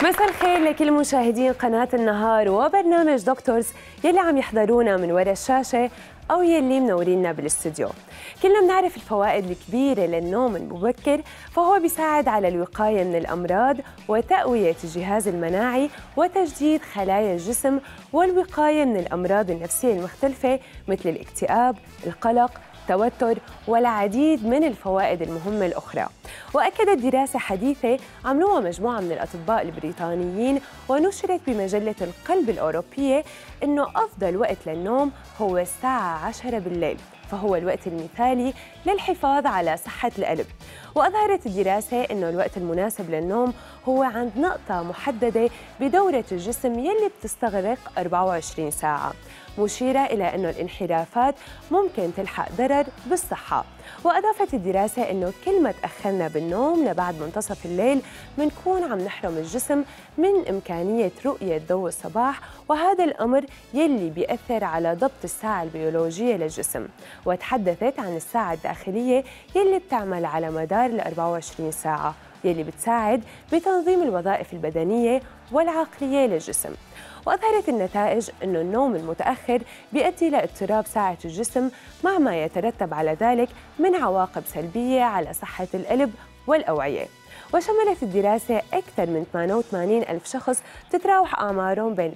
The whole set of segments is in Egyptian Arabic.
مساء الخير لكل مشاهدين قناة النهار وبرنامج دكتورز يلي عم يحضرونا من وراء الشاشة أو يلي منورينا بالاستوديو كلنا بنعرف الفوائد الكبيرة للنوم المبكر فهو بيساعد على الوقاية من الأمراض وتقوية الجهاز المناعي وتجديد خلايا الجسم والوقاية من الأمراض النفسية المختلفة مثل الاكتئاب، القلق، التوتر والعديد من الفوائد المهمة الأخرى وأكدت دراسة حديثة عملوها مجموعة من الأطباء البريطانيين ونشرت بمجلة القلب الأوروبية أنه أفضل وقت للنوم هو الساعة 10 بالليل فهو الوقت المثالي للحفاظ على صحة القلب وأظهرت الدراسة أنه الوقت المناسب للنوم هو عند نقطة محددة بدورة الجسم يلي بتستغرق 24 ساعة مشيرة إلى أنه الانحرافات ممكن تلحق ضرر بالصحة وأضافت الدراسة أنه كل ما تأخرنا بالنوم لبعد منتصف الليل منكون عم نحرم الجسم من إمكانية رؤية ضوء الصباح وهذا الأمر يلي بيأثر على ضبط الساعة البيولوجية للجسم وتحدثت عن الساعة الداخلية يلي بتعمل على مدار ال 24 ساعة يلي بتساعد بتنظيم الوظائف البدنية والعقلية للجسم وأظهرت النتائج أن النوم المتأخر بيؤدي لاضطراب ساعة الجسم مع ما يترتب على ذلك من عواقب سلبية على صحة القلب والأوعية وشملت الدراسة أكثر من 88 ألف شخص تتراوح أعمارهم بين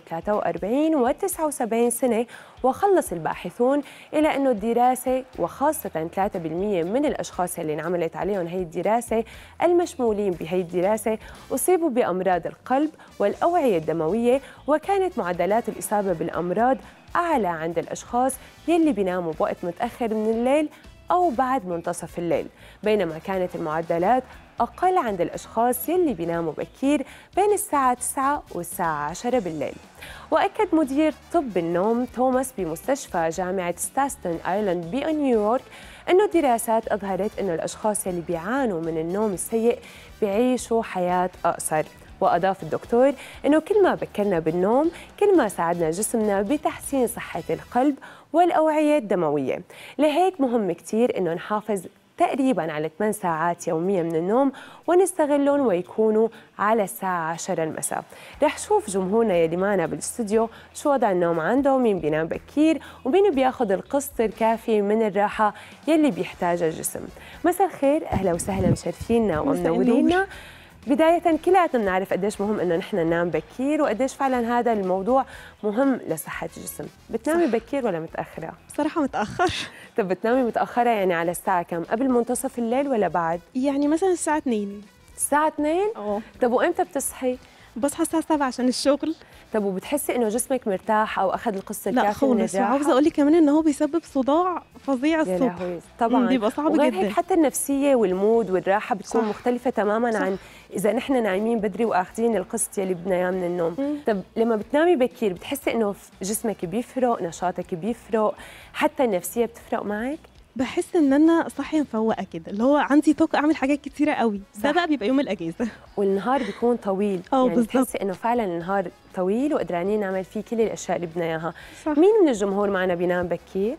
43 و 79 سنة وخلص الباحثون إلى أنه الدراسة وخاصة 3% من الأشخاص اللي انعملت عليهم هي الدراسة المشمولين بهي الدراسة أصيبوا بأمراض القلب والأوعية الدموية وكانت معدلات الإصابة بالأمراض أعلى عند الأشخاص يلي بيناموا بوقت متأخر من الليل أو بعد منتصف الليل بينما كانت المعدلات أقل عند الأشخاص يلي بيناموا بكير بين الساعة 9 والساعة 10 بالليل وأكد مدير طب النوم توماس بمستشفى جامعة ستاستن آيلاند بنيويورك أنه الدراسات أظهرت أنه الأشخاص يلي بيعانوا من النوم السيء بيعيشوا حياة أقصر وأضاف الدكتور أنه كل ما بكرنا بالنوم كل ما ساعدنا جسمنا بتحسين صحة القلب والأوعية الدموية لهيك مهم كتير أنه نحافظ تقريبا على 8 ساعات يوميا من النوم ونستغلهم ويكونوا على الساعة 10 المساء رح شوف جمهورنا يلي معنا بالاستوديو شو وضع النوم عنده مين بينام بكير ومين بياخذ القسط الكافي من الراحة يلي بيحتاجها الجسم مساء الخير أهلا وسهلا مشرفينا ومنورينا بداية كلياتنا بنعرف قديش مهم انه نحن ننام بكير وقديش فعلا هذا الموضوع مهم لصحة الجسم، بتنامي صح. بكير ولا متأخرة؟ بصراحة متأخر طب بتنامي متأخرة يعني على الساعة كم؟ قبل منتصف الليل ولا بعد؟ يعني مثلا الساعة 2 الساعة 2؟ اه طب وامتى بتصحي؟ بصحى الساعة 7 عشان الشغل طب وبتحسي انه جسمك مرتاح او اخذ القصه الكافيه من الراحه؟ لا خالص وعاوزه اقول لك كمان ان هو بيسبب صداع فظيع الصبح طبعا بيبقى صعب جدا هيك حتى النفسيه والمود والراحه بتكون صح. مختلفه تماما صح. عن اذا نحن نايمين بدري واخذين القسط يلي بدنا اياه من النوم مم. طب لما بتنامي بكير بتحسي انه جسمك بيفرق نشاطك بيفرق حتى النفسيه بتفرق معك بحس ان انا صاحيه مفوقه كده اللي هو عندي طاقه اعمل حاجات كتيره قوي ده بقى بيبقى يوم الاجازه والنهار بيكون طويل اه يعني بالظبط بتحسي انه فعلا النهار طويل وقدرانين نعمل فيه كل الاشياء اللي بدنا اياها مين من الجمهور معنا بينام بكير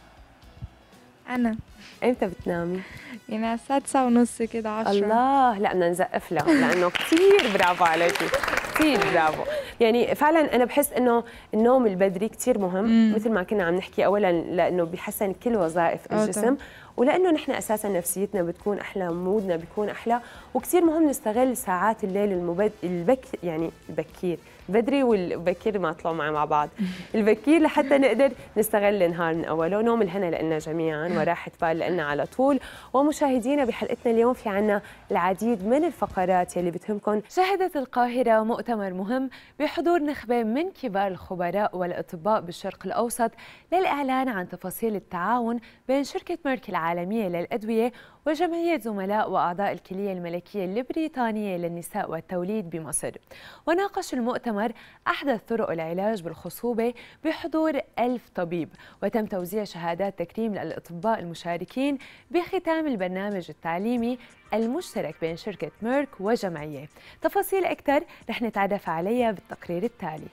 انا امتى بتنامي يعني على الساعه 9 ونص كده 10 الله لا بدنا نزقف لها لانه كثير برافو عليكي كثير برافو يعني فعلا انا بحس انه النوم البدري كثير مهم مم. مثل ما كنا عم نحكي اولا لانه بيحسن كل وظائف الجسم ولانه نحن اساسا نفسيتنا بتكون احلى مودنا بيكون احلى وكثير مهم نستغل ساعات الليل المبد... البك يعني البكير بدري والبكير ما طلعوا معي مع بعض البكير لحتى نقدر نستغل النهار من اوله نوم الهنا لنا جميعا وراحه بال لنا على طول ومشاهدينا بحلقتنا اليوم في عنا العديد من الفقرات يلي بتهمكم شهدت القاهره مؤتمر مهم بحضور نخبه من كبار الخبراء والاطباء بالشرق الاوسط للاعلان عن تفاصيل التعاون بين شركه ميرك العالميه للادويه وجمعية زملاء وأعضاء الكلية الملكية البريطانية للنساء والتوليد بمصر وناقش المؤتمر أحدث طرق العلاج بالخصوبة بحضور ألف طبيب وتم توزيع شهادات تكريم للأطباء المشاركين بختام البرنامج التعليمي المشترك بين شركة ميرك وجمعية تفاصيل أكثر رح نتعرف عليها بالتقرير التالي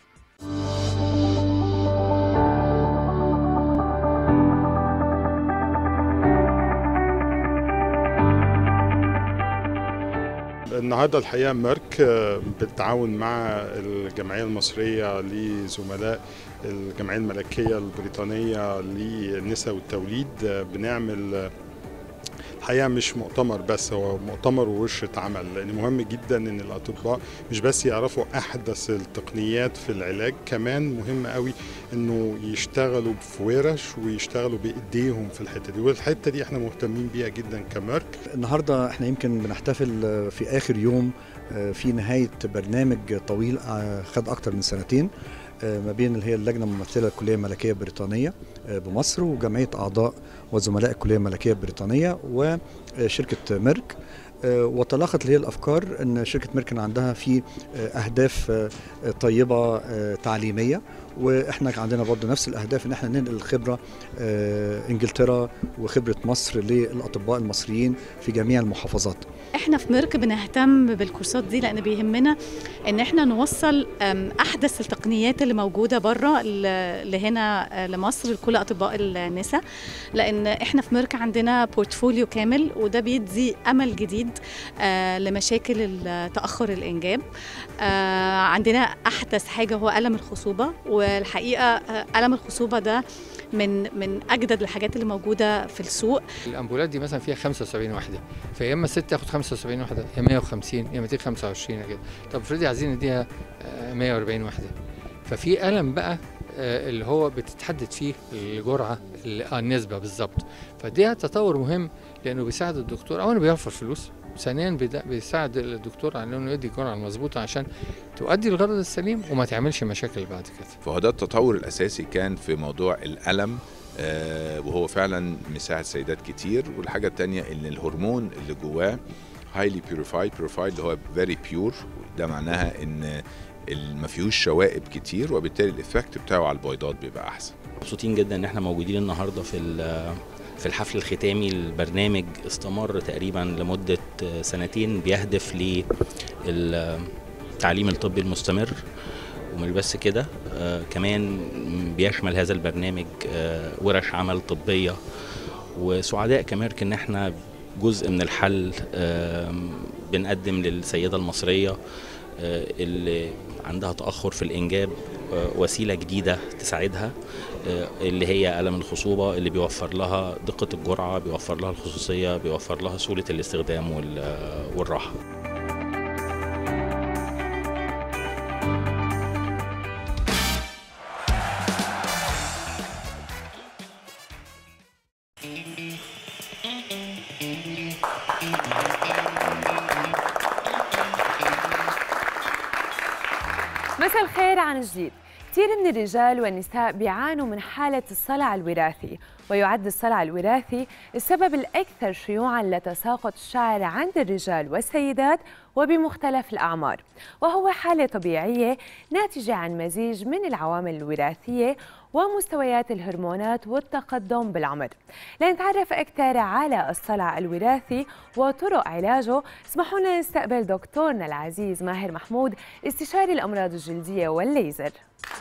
النهارده الحقيقه ميرك آه، بالتعاون مع الجمعيه المصريه لزملاء الجمعيه الملكيه البريطانيه للنساء والتوليد آه، بنعمل آه، الحقيقه مش مؤتمر بس هو مؤتمر وورشه عمل لان مهم جدا ان الاطباء مش بس يعرفوا احدث التقنيات في العلاج كمان مهم قوي انه يشتغلوا في ورش ويشتغلوا بايديهم في الحته دي والحته دي احنا مهتمين بيها جدا كميرك النهارده احنا يمكن بنحتفل آه، في اخر يوم آه، في نهايه برنامج طويل آه، خد اكتر من سنتين آه، ما بين اللي هي اللجنه الممثله للكليه الملكيه البريطانيه آه، بمصر وجمعيه اعضاء وزملاء الكليه الملكيه البريطانيه وشركه ميرك آه، وتلاقت اللي هي الافكار ان شركه ميرك كان عندها في آه، اهداف آه، تعيبه آه، تعليميه واحنا كان عندنا برضه نفس الاهداف ان احنا ننقل الخبره آه، انجلترا وخبره مصر للاطباء المصريين في جميع المحافظات احنا في ميرك بنهتم بالكورسات دي لان بيهمنا ان احنا نوصل أم، احدث التقنيات اللي موجوده بره ل- لهنا آه، لمصر لكل اطباء النساء لان احنا في ميرك عندنا بورتفوليو كامل وده بيدي امل جديد آه، لمشاكل ال- تاخر الانجاب آه، عندنا احدث حاجه هو الم الخصوبه والحقيقه آه، الم الخصوبه ده من من اجدد الحاجات اللي موجوده في السوق الامبولات دي مثلا فيها 75 وحده فيا اما الست تاخد 75 وحده يا 150 يا 225 كده طب افرضي عايزين نديها آه، 140 وحده ففي الم بقى آه، اللي هو بتتحدد فيه الجرعه ال- آه، النسبه بالظبط فدي تطور مهم لانه بيساعد الدكتور اولا بيوفر فلوس ثانيا بيدا- بيساعد الدكتور على انه يدي الجرعه المظبوطه عشان تؤدي الغرض السليم وما تعملش مشاكل بعد كده فهو ده التطور الاساسي كان في موضوع الالم آه، وهو فعلا مساعد سيدات كتير والحاجه التانية ان الهرمون اللي جواه highly purified purified اللي هو very pure ده معناها ان ال- ما فيهوش شوائب كتير وبالتالي الافكت بتاعه على البيضات بيبقى احسن مبسوطين جدا ان احنا موجودين النهارده في ال- في الحفل الختامي البرنامج استمر تقريبا لمده سنتين بيهدف للتعليم الطبي المستمر ومش بس كده آه، كمان بيشمل هذا البرنامج آه، ورش عمل طبيه وسعداء كميرك ان احنا جزء من الحل آم، بنقدم للسيده المصريه آه، اللي عندها تاخر في الانجاب آه، وسيله جديده تساعدها آه، اللي هي ألم الخصوبة اللي بيوفر لها دقة الجرعة بيوفر لها الخصوصية بيوفر لها سهولة الاستخدام وال- والراحة مساء الخير عن جديد كثير من الرجال والنساء بيعانوا من حالة الصلع الوراثي ويعد الصلع الوراثي السبب الأكثر شيوعاً لتساقط الشعر عند الرجال والسيدات وبمختلف الأعمار وهو حالة طبيعية ناتجة عن مزيج من العوامل الوراثية ومستويات الهرمونات والتقدم بالعمر لنتعرف أكثر على الصلع الوراثي وطرق علاجه اسمحوا لنا نستقبل دكتورنا العزيز ماهر محمود استشاري الأمراض الجلدية والليزر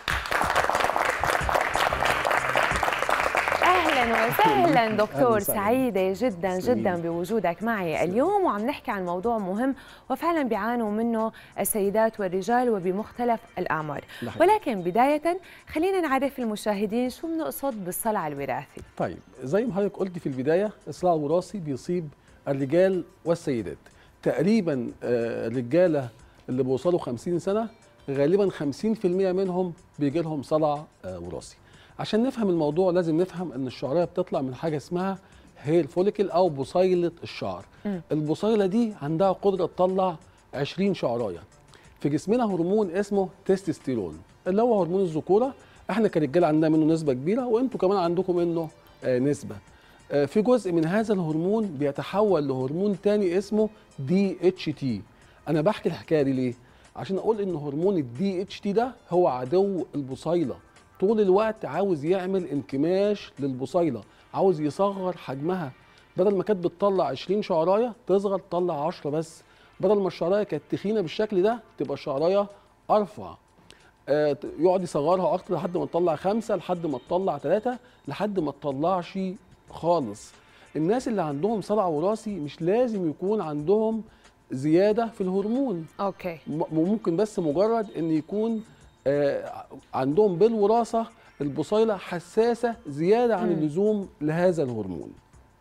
اهلا وسهلا دكتور وسهلا. سعيده جدا تسلمي جدا لي. بوجودك معي اليوم وعم نحكي عن موضوع مهم وفعلا بيعانوا منه السيدات والرجال وبمختلف الاعمار ده حقيقي. ولكن بدايه خلينا نعرف المشاهدين شو بنقصد بالصلع الوراثي طيب زي ما حضرتك قلت في البدايه الصراع الوراثي بيصيب الرجال والسيدات تقريبا آه، الرجاله اللي بيوصلوا 50 سنه غالبا 50% منهم بيجي لهم صلع آه، وراثي عشان نفهم الموضوع لازم نفهم ان الشعريه بتطلع من حاجه اسمها هير فوليكل او بصيله الشعر مم. البصيله دي عندها قدره تطلع 20 شعرايه في جسمنا هرمون اسمه تستوستيرون اللي هو هرمون الذكوره احنا كرجاله عندنا منه نسبه كبيره وانتوا كمان عندكم منه آه، نسبه آه، في جزء من هذا الهرمون بيتحول لهرمون تاني اسمه دي اتش تي انا بحكي الحكايه دي ليه عشان اقول ان هرمون الدي اتش تي ده هو عدو البصيله طول الوقت عاوز يعمل انكماش للبصيله عاوز يصغر حجمها بدل ما كانت بتطلع 20 شعرايه تصغر تطلع 10 بس بدل ما الشعرايه كانت تخينه بالشكل ده تبقى الشعرايه ارفع آه، ت- يقعد يصغرها اكتر لحد ما تطلع خمسه لحد ما تطلع ثلاثه لحد ما تطلعش خالص الناس اللي عندهم صلع وراثي مش لازم يكون عندهم زياده في الهرمون اوكي م- ممكن بس مجرد ان يكون آه، عندهم بالوراثه البصيله حساسه زياده عن مم. اللزوم لهذا الهرمون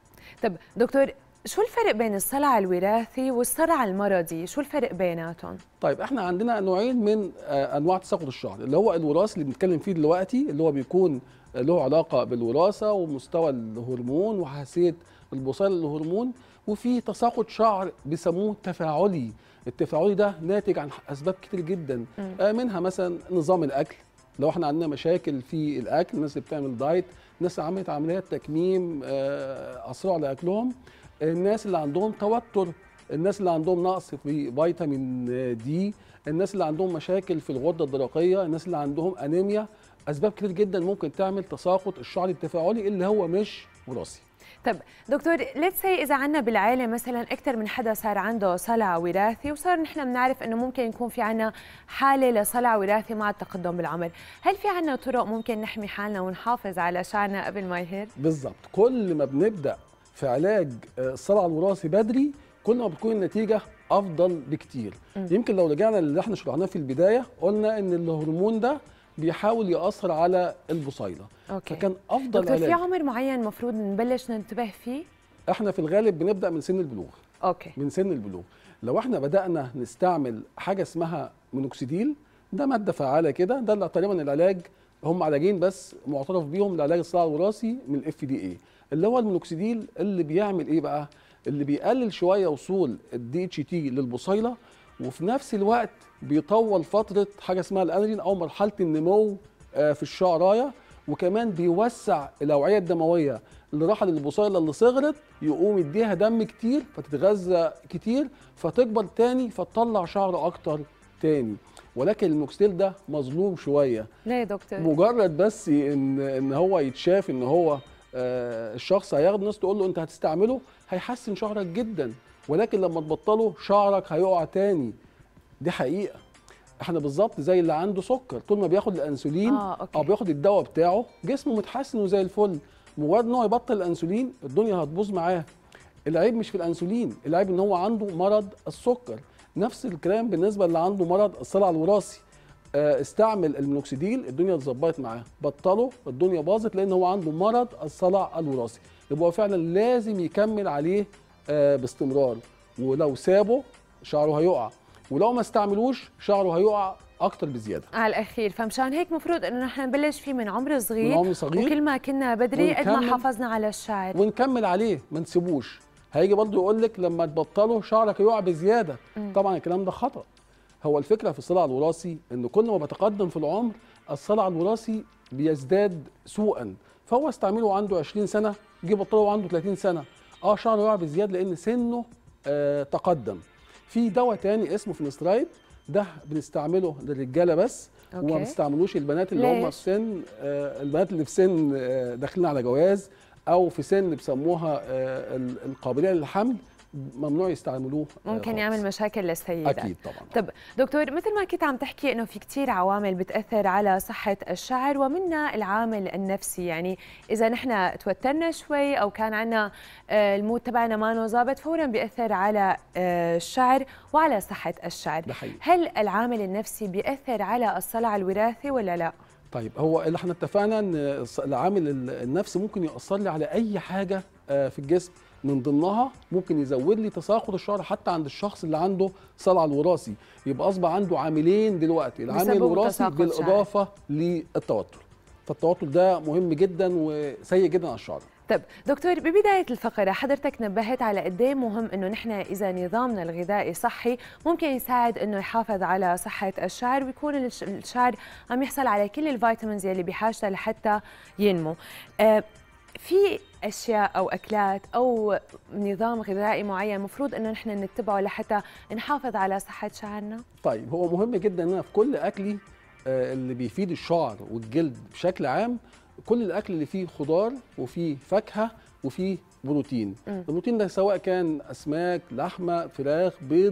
طب دكتور شو الفرق بين الصلع الوراثي والصلع المرضي شو الفرق بيناتهم طيب احنا عندنا نوعين من آه، انواع تساقط الشعر اللي هو الوراثي اللي بنتكلم فيه دلوقتي اللي هو بيكون له علاقه بالوراثه ومستوى الهرمون وحساسيه البصيله للهرمون وفي تساقط شعر بيسموه تفاعلي التفاعلي ده ناتج عن اسباب كتير جدا مم. آه، منها مثلا نظام الاكل لو احنا عندنا مشاكل في الاكل الناس اللي بتعمل دايت الناس اللي عملت عمليات تكميم آه، اسرعوا على اكلهم الناس اللي عندهم توتر الناس اللي عندهم نقص في فيتامين دي الناس اللي عندهم مشاكل في الغده الدرقيه الناس اللي عندهم انيميا اسباب كتير جدا ممكن تعمل تساقط الشعر التفاعلي اللي هو مش وراثي طب دكتور ليتس سي اذا عندنا بالعائله مثلا اكثر من حدا صار عنده صلع وراثي وصار نحن بنعرف انه ممكن يكون في عندنا حاله لصلع وراثي مع التقدم بالعمر هل في عندنا طرق ممكن نحمي حالنا ونحافظ على شعرنا قبل ما يهر بالظبط كل ما بنبدا في علاج آه، الصلع الوراثي بدري كل ما بتكون النتيجه افضل بكتير مم. يمكن لو رجعنا للي احنا شرحناه في البدايه قلنا ان الهرمون ده بيحاول ياثر على البصيله اوكي فكان افضل دكتور في علاج عمر معين المفروض نبلش ننتبه فيه احنا في الغالب بنبدا من سن البلوغ اوكي من سن البلوغ لو احنا بدانا نستعمل حاجه اسمها مونوكسيديل ده ماده فعاله كده ده اللي تقريبا العلاج هم علاجين بس معترف بيهم لعلاج الصلع الوراثي من الاف دي اي اللي هو المونوكسيديل اللي بيعمل ايه بقى اللي بيقلل شويه وصول الدي اتش تي للبصيله وفي نفس الوقت بيطول فتره حاجه اسمها الانرين او مرحله النمو آه، في الشعرايه وكمان بيوسع الاوعيه الدمويه اللي راحه للبصيله اللي صغرت يقوم يديها دم كتير فتتغذى كتير فتكبر تاني فتطلع شعر اكتر تاني ولكن الموكسيل ده مظلوم شويه ليه يا دكتور مجرد بس ان ان هو يتشاف ان هو آه، الشخص هياخد الناس تقول له انت هتستعمله هيحسن شعرك جدا ولكن لما تبطله شعرك هيقع تاني دي حقيقه احنا بالظبط زي اللي عنده سكر طول ما بياخد الانسولين آه، أوكي. او بياخد الدواء بتاعه جسمه متحسن وزي الفل مجرد ان هو يبطل الانسولين الدنيا هتبوظ معاه العيب مش في الانسولين العيب ان هو عنده مرض السكر نفس الكلام بالنسبه اللي عنده مرض الصلع الوراثي آه، استعمل المينوكسيديل الدنيا اتظبطت معاه بطله الدنيا باظت لان هو عنده مرض الصلع الوراثي يبقى هو فعلا لازم يكمل عليه آه، باستمرار ولو سابه شعره هيقع ولو ما استعملوش شعره هيقع اكتر بزياده على الاخير فمشان هيك مفروض انه نحن نبلش فيه من عمر صغير من عمر صغير وكل ما كنا بدري قد ما ونكمل. حافظنا على الشعر ونكمل عليه ما نسيبوش هيجي برضه يقول لك لما تبطله شعرك يقع بزياده مم. طبعا الكلام ده خطا هو الفكره في الصلع الوراثي ان كل ما بتقدم في العمر الصلع الوراثي بيزداد سوءا فهو استعمله وعنده 20 سنه جه بطله وعنده 30 سنه اه شعره يقع بزياده لان سنه آه تقدم في دواء تاني اسمه فينسترايد ده بنستعمله للرجاله بس وما أوكي. بنستعملوش البنات اللي هم ليش؟ في سن آه البنات اللي في سن آه داخلين على جواز او في سن بيسموها آه ال- القابليه للحمل ممنوع يستعملوه آه، ممكن خالص. يعمل مشاكل للسيدات اكيد طبعا طب دكتور مثل ما كنت عم تحكي انه في كتير عوامل بتاثر على صحه الشعر ومنها العامل النفسي يعني اذا نحن توترنا شوي او كان عندنا آه، المود تبعنا ما ظابط فورا بياثر على آه، الشعر وعلى صحه الشعر ده حقيقي هل العامل النفسي بياثر على الصلع الوراثي ولا لا طيب هو اللي احنا اتفقنا ان الص- العامل ال- النفسي ممكن ياثر لي على اي حاجه آه، في الجسم من ضمنها ممكن يزود لي تساقط الشعر حتى عند الشخص اللي عنده صلع الوراثي يبقى اصبح عنده عاملين دلوقتي العامل بيسببوا الوراثي تساقط بالاضافه للتوتر فالتوتر ده مهم جدا وسيء جدا على الشعر طب دكتور ببداية الفقرة حضرتك نبهت على قد ايه مهم انه نحن اذا نظامنا الغذائي صحي ممكن يساعد انه يحافظ على صحة الشعر ويكون الش- الشعر عم يحصل على كل الفيتامينز يلي بحاجته لحتى ينمو. آه، في اشياء او اكلات او نظام غذائي معين مفروض انه نحن نتبعه لحتى نحافظ على صحة شعرنا؟ طيب هو مهم جدا ان انا في كل اكلي آه، اللي بيفيد الشعر والجلد بشكل عام كل الاكل اللي فيه خضار وفيه فاكهه وفيه بروتين مم. البروتين ده سواء كان اسماك لحمه فراخ بيض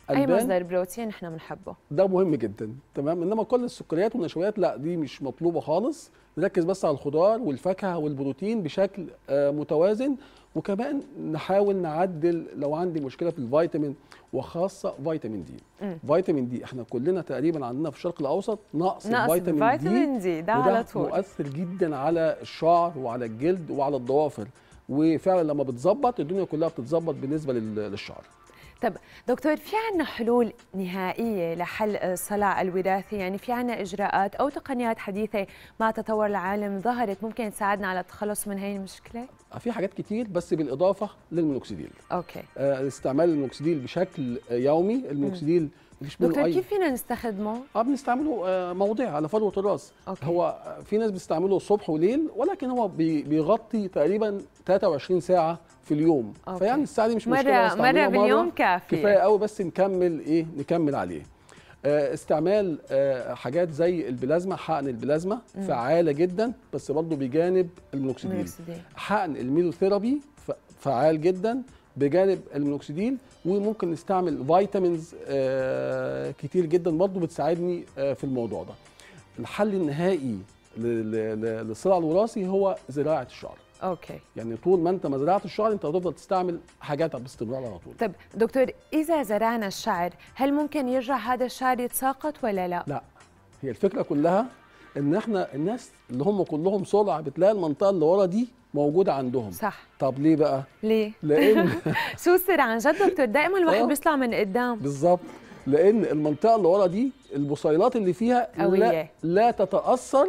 اي ألبان مصدر بروتين احنا بنحبه ده مهم جدا تمام انما كل السكريات والنشويات لا دي مش مطلوبه خالص نركز بس على الخضار والفاكهه والبروتين بشكل آه، متوازن وكمان نحاول نعدل لو عندي مشكله في الفيتامين وخاصه فيتامين دي مم. فيتامين دي احنا كلنا تقريبا عندنا في الشرق الاوسط نقص, نقص الفيتامين دي فيتامين دي ده وده على طول مؤثر جدا على الشعر وعلى الجلد وعلى الضوافر وفعلا لما بتظبط الدنيا كلها بتتظبط بالنسبه لل- للشعر طب دكتور في عنا حلول نهائية لحل الصلع الوراثي يعني في عنا إجراءات أو تقنيات حديثة مع تطور العالم ظهرت ممكن تساعدنا على التخلص من هي المشكلة؟ في حاجات كتير بس بالاضافه للمينوكسيديل أوكي آه، استعمال المينوكسيديل بشكل آه، يومي المينوكسيديل مفيش منه دكتور اي كيف فينا نستخدمه؟ اه بنستعمله آه، موضعي على فروه الراس أوكي. هو آه، في ناس بتستعمله صبح وليل ولكن هو بي- بيغطي تقريبا 23 ساعه في اليوم أوكي. فيعني الساعه دي مش مشكله مرة نستعملها مرة باليوم كافية كفايه قوي بس نكمل ايه نكمل عليه آه، استعمال آه، حاجات زي البلازما حقن البلازما مم. فعاله جدا بس برضه بجانب المينوكسيديل مينوكسيديل. حقن الميلوثيرابي ف- فعال جدا بجانب المينوكسيديل وممكن نستعمل فيتامينز آه، كتير جدا برضه بتساعدني آه، في الموضوع ده الحل النهائي ل- ل- ل- للصلع الوراثي هو زراعه الشعر أوكي يعني طول ما انت ما زرعت الشعر انت هتفضل تستعمل حاجات باستمرار على طول طب دكتور إذا زرعنا الشعر هل ممكن يرجع هذا الشعر يتساقط ولا لا؟ لا هي الفكره كلها ان احنا الناس اللي هم كلهم صلع بتلاقي المنطقه اللي ورا دي موجوده عندهم صح طب ليه بقى ليه؟ لان شو السر عن جد دكتور دائما الواحد آه. بيطلع من قدام بالظبط لان المنطقه اللي ورا دي البصيلات اللي فيها لا, قوية. لا تتاثر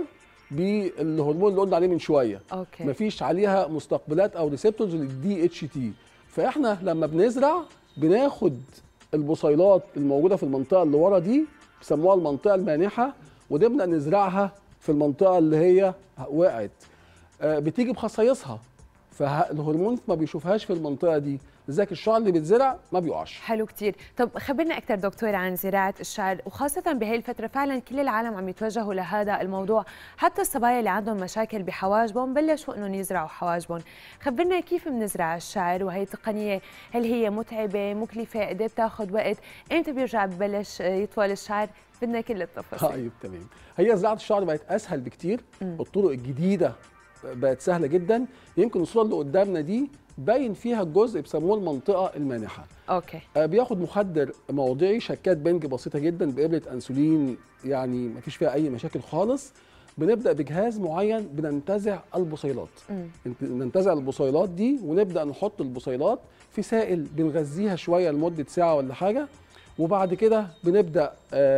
بالهرمون اللي قلنا عليه من شويه أوكي مفيش عليها مستقبلات او ريسبتورز للدي اتش تي فاحنا لما بنزرع بناخد البصيلات الموجوده في المنطقه اللي ورا دي بيسموها المنطقه المانحه ونبدا نزرعها في المنطقه اللي هي وقعت آه، بتيجي بخصايصها فالهرمون ما بيشوفهاش في المنطقه دي لذلك الشعر اللي بيتزرع ما بيقعش حلو كتير طب خبرنا أكثر دكتور عن زراعة الشعر وخاصة بهي الفترة فعلا كل العالم عم يتوجهوا لهذا الموضوع حتى الصبايا اللي عندهم مشاكل بحواجبهم بلشوا انهم يزرعوا حواجبهم خبرنا كيف بنزرع الشعر وهي التقنية هل هي متعبة مكلفة قد إيه بتاخذ وقت امتى بيرجع ببلش يطول الشعر بدنا كل التفاصيل طيب تمام هي زراعه الشعر بقت اسهل بكتير مم. الطرق الجديده بقت سهله جدا يمكن الصوره اللي قدامنا دي باين فيها الجزء بيسموه المنطقه المانحه اوكي آه، بياخد مخدر موضعي شكات بنج بسيطه جدا بابره انسولين يعني ما فيش فيها اي مشاكل خالص بنبدا بجهاز معين بننتزع البصيلات مم. انت- ننتزع البصيلات دي ونبدا نحط البصيلات في سائل بنغذيها شويه لمده ساعه ولا حاجه وبعد كده بنبدا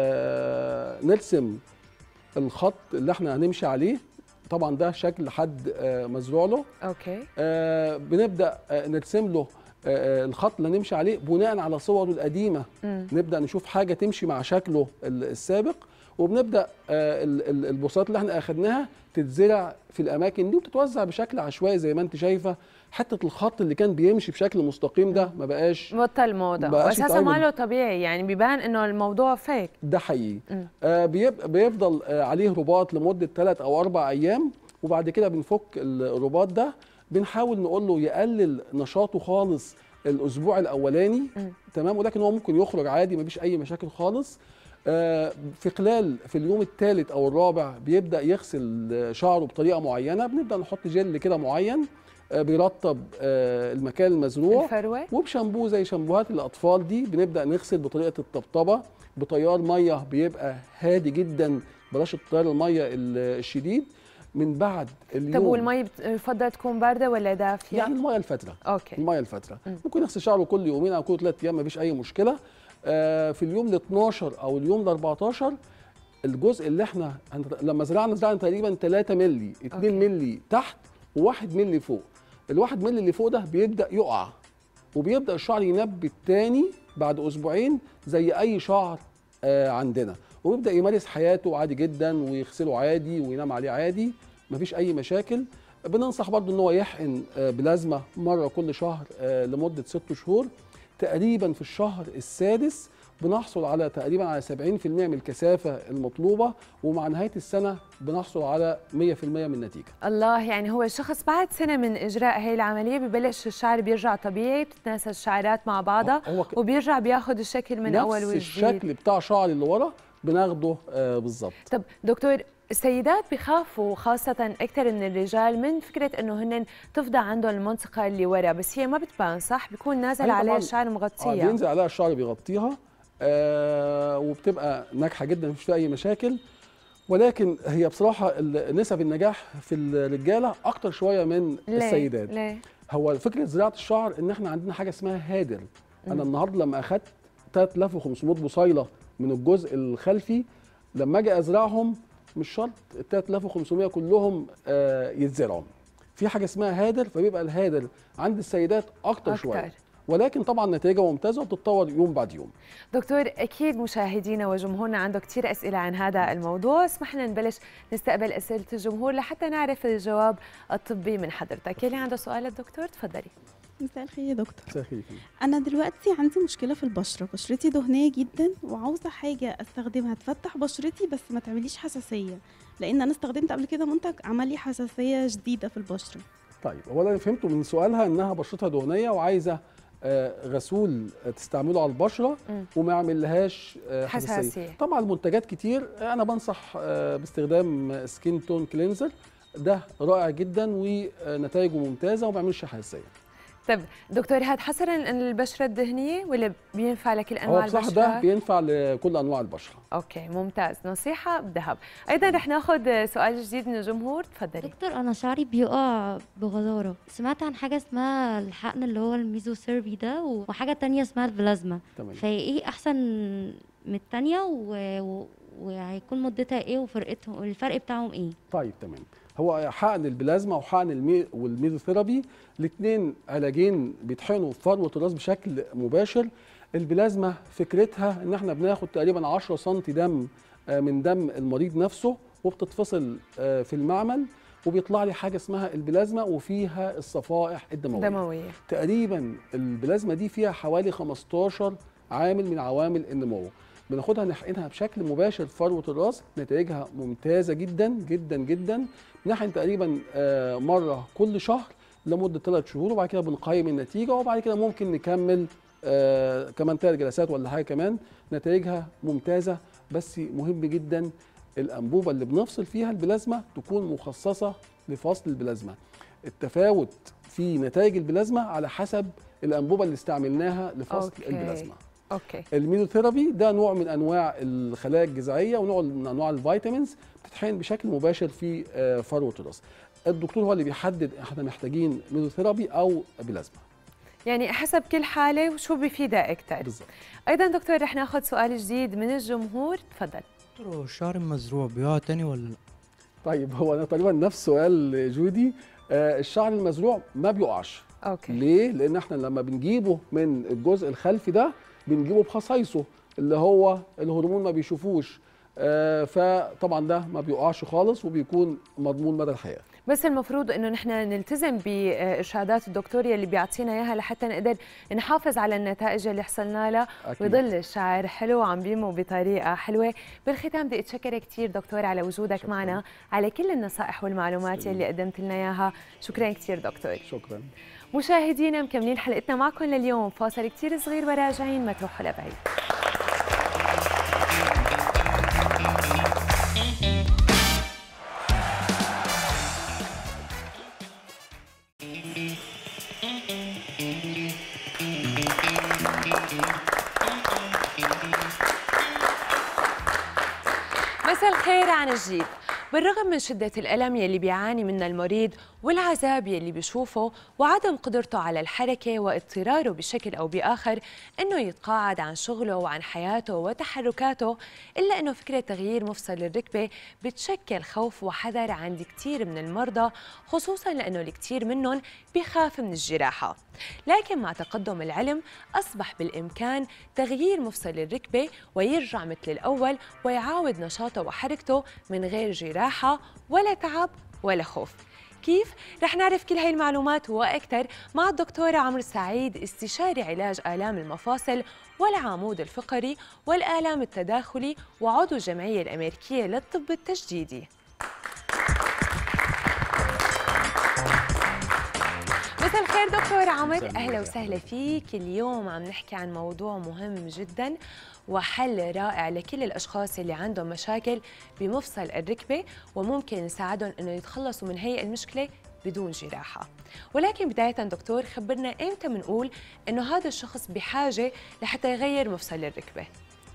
آه نرسم الخط اللي احنا هنمشي عليه طبعا ده شكل حد آه مزروع له اوكي آه بنبدا آه نرسم له آه آه، الخط اللي هنمشي عليه بناء على صوره القديمه مم. نبدا نشوف حاجه تمشي مع شكله ال- السابق وبنبدا آه، ال- ال- البوصات اللي احنا اخدناها تتزرع في الاماكن دي وتتوزع بشكل عشوائي زي ما انت شايفه حته الخط اللي كان بيمشي بشكل مستقيم ده ما بقاش بطل موضه بقاش واساسا يتعمل. ما له طبيعي يعني بيبان انه الموضوع فيك ده حقيقي مم. آه بيبقى بيفضل آه عليه رباط لمده ثلاث او اربع ايام وبعد كده بنفك الرباط ده بنحاول نقول له يقلل نشاطه خالص الاسبوع الاولاني مم. تمام ولكن هو ممكن يخرج عادي مفيش اي مشاكل خالص آه، في خلال في اليوم الثالث او الرابع بيبدا يغسل آه، شعره بطريقه معينه بنبدا نحط جل كده معين آه، بيرطب آه، المكان المزروع الفروه وبشامبو زي شامبوهات الاطفال دي بنبدا نغسل بطريقه الطبطبه بتيار ميه بيبقى هادي جدا بلاش التيار الميه ال- الشديد من بعد اليوم طب والمي بت- يفضل تكون بارده ولا دافيه؟ يعني الميه الفتره اوكي الميه الفتره مم. ممكن يغسل شعره كل يومين او كل ثلاث ايام مفيش اي مشكله آه في اليوم ال 12 او اليوم ال 14 الجزء اللي احنا هنت- لما زرعنا زرعنا تقريبا 3 مللي 2 أوكي. مللي تحت و1 مللي فوق الواحد مللي اللي فوق ده بيبدا يقع وبيبدا الشعر ينبت تاني بعد اسبوعين زي اي شعر آه عندنا وبيبدا يمارس حياته عادي جدا ويغسله عادي وينام عليه عادي مفيش اي مشاكل بننصح برضو ان هو يحقن آه، بلازما مره كل شهر آه، لمده ست شهور تقريبا في الشهر السادس بنحصل على تقريبا على 70% من الكثافه المطلوبه ومع نهايه السنه بنحصل على 100% من النتيجه الله يعني هو الشخص بعد سنة من إجراء هي العملية ببلش الشعر بيرجع طبيعي بتتناسى الشعرات مع بعضها هو ك- وبيرجع بياخد الشكل من نفس أول وجديد الشكل بتاع شعر اللي ورا بناخده آه بالظبط طب دكتور السيدات بيخافوا خاصة أكثر من الرجال من فكرة إنه هن تفضى عندهم المنطقة اللي ورا بس هي ما بتبان صح بيكون نازل أيوة عليها طبعاً. الشعر آه مغطية بينزل عليها الشعر بيغطيها آه وبتبقى ناجحه جدا مفيش فيها اي مشاكل ولكن هي بصراحه ال- نسب النجاح في الرجاله اكتر شويه من ليه؟ السيدات ليه؟ هو فكره زراعه الشعر ان احنا عندنا حاجه اسمها هادر انا النهارده لما اخدت 3500 بصيله من الجزء الخلفي لما اجي ازرعهم مش شرط ال 3500 كلهم آه يتزرعوا في حاجه اسمها هادر فبيبقى الهادر عند السيدات اكتر, أكتر. شويه ولكن طبعا نتائجها ممتازه وبتتطور يوم بعد يوم دكتور أكيد مشاهدينا وجمهورنا عنده كثير أسئلة عن هذا الموضوع اسمح لنا نبلش نستقبل أسئلة الجمهور لحتى نعرف الجواب الطبي من حضرتك يلي عنده سؤال الدكتور تفضلي مساء الخير يا دكتور مساء الخير فيك. انا دلوقتي عندي مشكله في البشره بشرتي دهنيه جدا وعاوزه حاجه استخدمها تفتح بشرتي بس ما تعمليش حساسيه لان انا استخدمت قبل كده منتج عمل لي حساسيه شديده في البشره طيب اولا أنا فهمته من سؤالها انها بشرتها دهنيه وعايزه آه، غسول تستعمله على البشره مم. وما يعملهاش آه، حساسية. حساسيه طبعا المنتجات كتير انا بنصح آه، باستخدام سكين تون كلينزر ده رائع جدا ونتائجه ممتازه وما بيعملش حساسيه طب دكتور هاد حصرا البشرة الدهنية ولا بينفع لكل هو أنواع بصراحه البشرة؟ ده بينفع لكل انواع البشره اوكي ممتاز نصيحة بذهب ايضا رح ناخذ سؤال جديد من الجمهور تفضلي دكتور انا شعري بيقع بغزاره سمعت عن حاجه اسمها الحقن اللي هو الميزوثيرابي ده وحاجه تانية اسمها البلازما تمام فهي ايه احسن من التانية و... و... وهيكون مدتها ايه وفرقتهم الفرق بتاعهم ايه طيب تمام هو حقن البلازما وحقن المي والميزوثيرابي الاثنين علاجين بيطحنوا في فروه الراس بشكل مباشر البلازما فكرتها ان احنا بناخد تقريبا 10 سم دم آه، من دم المريض نفسه وبتتفصل آه، في المعمل وبيطلع لي حاجه اسمها البلازما وفيها الصفائح الدمويه دموية تقريبا البلازما دي فيها حوالي 15 عامل من عوامل النمو بناخدها نحقنها بشكل مباشر في فروه الراس نتائجها ممتازه جدا جدا جدا نحقن تقريبا آه، مره كل شهر لمده ثلاث شهور وبعد كده بنقيم النتيجه وبعد كده ممكن نكمل آه، كمان ثلاث جلسات ولا حاجه كمان نتائجها ممتازه بس مهم جدا الانبوبه اللي بنفصل فيها البلازما تكون مخصصه لفصل البلازما التفاوت في نتائج البلازما على حسب الانبوبه اللي استعملناها لفصل أوكي. البلازما اوكي الميزوثيرابي ده نوع من انواع الخلايا الجذعيه ونوع من انواع الفيتامينز بتتحقن بشكل مباشر في آه، فروه الراس الدكتور هو اللي بيحدد احنا محتاجين ميزوثيرابي او بلازما يعني حسب كل حالة وشو بيفيدها أكثر بالظبط أيضا دكتور رح ناخذ سؤال جديد من الجمهور تفضل دكتور هو الشعر المزروع بيقع تاني ولا لا؟ طيب هو انا تقريبا نفس سؤال جودي آه، الشعر المزروع ما بيقعش اوكي ليه؟ لأن احنا لما بنجيبه من الجزء الخلفي ده بنجيبه بخصايصه اللي هو الهرمون ما بيشوفوش آه فطبعا ده ما بيقعش خالص وبيكون مضمون مدى الحياه بس المفروض انه نحن نلتزم بارشادات الدكتور يلي بيعطينا اياها لحتى نقدر نحافظ على النتائج اللي حصلنا لها أكيد. ويضل الشعر حلو وعم بينمو بطريقه حلوه بالختام بدي اتشكرك كثير دكتور على وجودك شكراً. معنا على كل النصائح والمعلومات يلي قدمت لنا اياها شكرا كثير دكتور شكرا مشاهدينا مكملين حلقتنا معكم لليوم فاصل كثير صغير وراجعين ما تروحوا لبعيد مساء الخير عن جديد بالرغم من شدة الألم يلي بيعاني منها المريض والعذاب يلي بيشوفه وعدم قدرته على الحركة واضطراره بشكل أو بآخر أنه يتقاعد عن شغله وعن حياته وتحركاته إلا أنه فكرة تغيير مفصل الركبة بتشكل خوف وحذر عند كتير من المرضى خصوصا لأنه الكثير منهم بيخاف من الجراحة لكن مع تقدم العلم أصبح بالإمكان تغيير مفصل الركبة ويرجع مثل الأول ويعاود نشاطه وحركته من غير جراحة ولا تعب ولا خوف كيف؟ رح نعرف كل هاي المعلومات وأكثر مع الدكتورة عمرو سعيد استشاري علاج آلام المفاصل والعمود الفقري والآلام التداخلي وعضو الجمعية الأمريكية للطب التجديدي مساء الخير دكتور عمر مساء اهلا النور. وسهلا فيك اليوم عم نحكي عن موضوع مهم جدا وحل رائع لكل الاشخاص اللي عندهم مشاكل بمفصل الركبه وممكن نساعدهم انه يتخلصوا من هي المشكله بدون جراحه ولكن بدايه دكتور خبرنا امتى بنقول انه هذا الشخص بحاجه لحتى يغير مفصل الركبه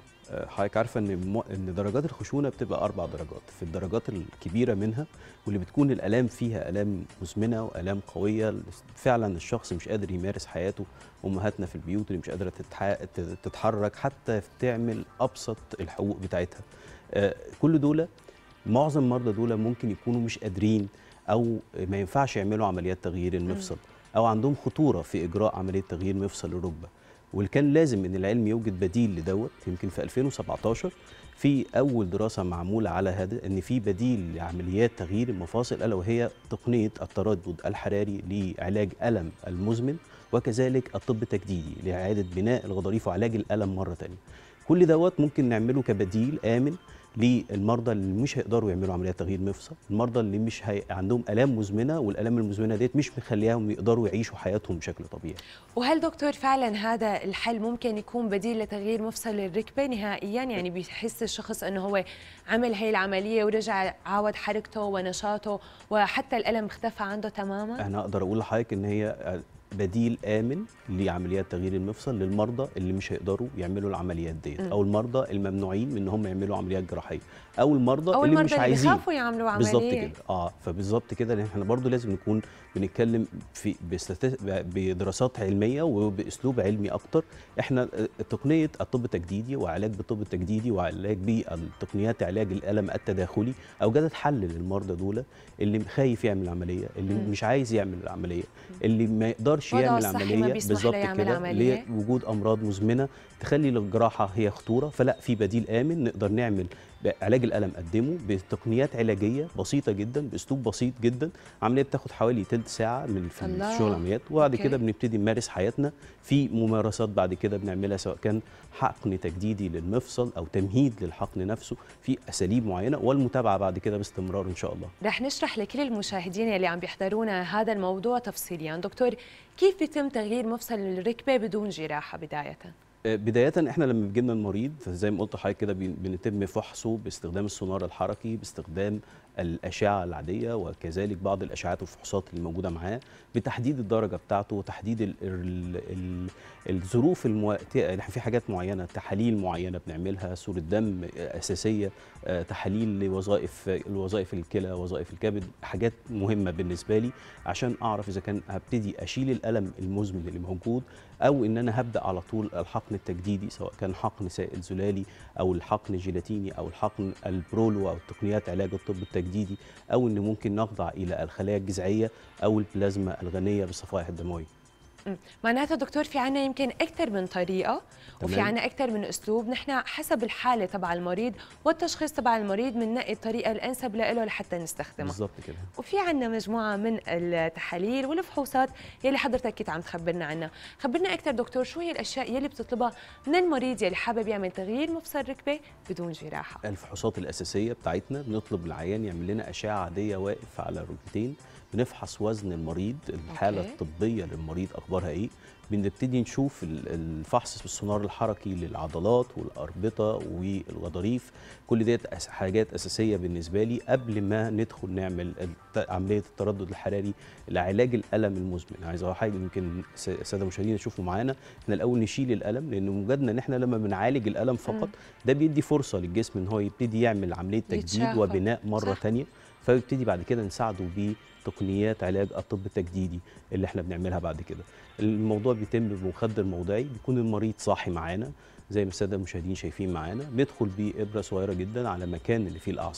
حضرتك عارفه ان مو- ان درجات الخشونه بتبقى اربع درجات في الدرجات الكبيره منها واللي بتكون الالام فيها الام مزمنه والام قويه فعلا الشخص مش قادر يمارس حياته امهاتنا في البيوت اللي مش قادره تتح... ت- تتحرك حتى تعمل ابسط الحقوق بتاعتها آه، كل دول معظم المرضى دول ممكن يكونوا مش قادرين او ما ينفعش يعملوا عمليات تغيير المفصل او عندهم خطوره في اجراء عمليه تغيير مفصل الركبه واللي كان لازم ان العلم يوجد بديل لدوت يمكن في 2017 في اول دراسه معموله على هذا ان في بديل لعمليات تغيير المفاصل الا وهي تقنيه التردد الحراري لعلاج الم المزمن وكذلك الطب التجديدي لاعاده بناء الغضاريف وعلاج الالم مره ثانيه كل دوت ممكن نعمله كبديل امن للمرضى اللي مش هيقدروا يعملوا عمليات تغيير مفصل المرضى اللي مش هي... عندهم الام مزمنه والالام المزمنه ديت مش مخلياهم يقدروا يعيشوا حياتهم بشكل طبيعي وهل دكتور فعلا هذا الحل ممكن يكون بديل لتغيير مفصل الركبه نهائيا يعني بيحس الشخص انه هو عمل هي العمليه ورجع عاود حركته ونشاطه وحتى الالم اختفى عنده تماما انا اقدر اقول لحضرتك ان هي بديل امن لعمليات تغيير المفصل للمرضى اللي مش هيقدروا يعملوا العمليات ديت مم. او المرضى الممنوعين من ان هم يعملوا عمليات جراحيه او المرضى او اللي المرضى مش اللي عايزين بيخافوا يعملوا عمليه بالظبط كده اه فبالظبط كده لان احنا برضو لازم نكون بنتكلم في بستات- بدراسات علميه وباسلوب علمي اكتر احنا تقنيه الطب التجديدي وعلاج بالطب التجديدي وعلاج بالتقنيات علاج الالم التداخلي اوجدت حل للمرضى دول اللي خايف يعمل عمليه اللي مم. مش عايز يعمل العمليه اللي ما يقدرش وضعه يعمل الصحي ما عمليه بيسمح بالظبط له يعمل كده عملية. وجود امراض مزمنه تخلي الجراحه هي خطوره فلا في بديل امن نقدر نعمل علاج الالم قدمه بتقنيات علاجيه بسيطه جدا باسلوب بسيط جدا عمليه بتاخد حوالي تلت ساعه من في الله. شغل العمليات وبعد أوكي. كده بنبتدي نمارس حياتنا في ممارسات بعد كده بنعملها سواء كان حقن تجديدي للمفصل او تمهيد للحقن نفسه في اساليب معينه والمتابعه بعد كده باستمرار ان شاء الله رح نشرح لكل المشاهدين اللي عم بيحضرونا هذا الموضوع تفصيليا دكتور كيف بيتم تغيير مفصل الركبه بدون جراحه بدايه آه، بداية احنا لما بيجي لنا المريض زي ما قلت لحضرتك كده بن- بنتم فحصه باستخدام السونار الحركي باستخدام الأشعة العادية وكذلك بعض الأشعات والفحوصات اللي موجودة معاه بتحديد الدرجة بتاعته وتحديد ال ال ال الظروف المواتية احنا في حاجات معينة تحاليل معينة بنعملها صورة دم أساسية آه، تحاليل لوظائف الوظائف الكلى وظائف الكبد حاجات مهمة بالنسبة لي عشان أعرف إذا كان هبتدي أشيل الألم المزمن اللي موجود او ان انا هبدا على طول الحقن التجديدي سواء كان حقن سائل زلالي او الحقن الجيلاتيني او الحقن البرولو او تقنيات علاج الطب التجديدي او ان ممكن نخضع الى الخلايا الجذعيه او البلازما الغنيه بالصفائح الدمويه مم. معناتها دكتور في عنا يمكن أكثر من طريقة وفي تمام. عنا أكثر من أسلوب نحن حسب الحالة تبع المريض والتشخيص تبع المريض بننقي الطريقة الأنسب له لحتى نستخدمها بالظبط كده وفي عنا مجموعة من التحاليل والفحوصات يلي حضرتك كنت عم تخبرنا عنها خبرنا أكثر دكتور شو هي الأشياء يلي بتطلبها من المريض يلي حابب يعمل تغيير مفصل ركبة بدون جراحة الفحوصات الاساسيه بتاعتنا بنطلب العيان يعمل لنا اشعه عاديه واقف على ركبتين بنفحص وزن المريض الحاله أوكي. الطبيه للمريض اخبارها ايه بنبتدي نشوف ال- الفحص بالسونار الحركي للعضلات والاربطه والغضاريف كل ديت أس- حاجات اساسيه بالنسبه لي قبل ما ندخل نعمل الت- عمليه التردد الحراري لعلاج الالم المزمن عايز اقول حاجه يمكن س- الساده المشاهدين يشوفوا معانا احنا الاول نشيل الالم لان مجردنا ان احنا لما بنعالج الالم فقط ده بيدي فرصه للجسم ان هو يبتدي يعمل عمليه تجديد يتشافى. وبناء مره صح. تانية فيبتدي بعد كده نساعده بتقنيات علاج الطب التجديدي اللي احنا بنعملها بعد كده الموضوع بيتم بمخدر موضعي بيكون المريض صاحي معانا زي ما الساده المشاهدين شايفين معانا بندخل بيه ابره صغيره جدا على مكان اللي فيه الاعصاب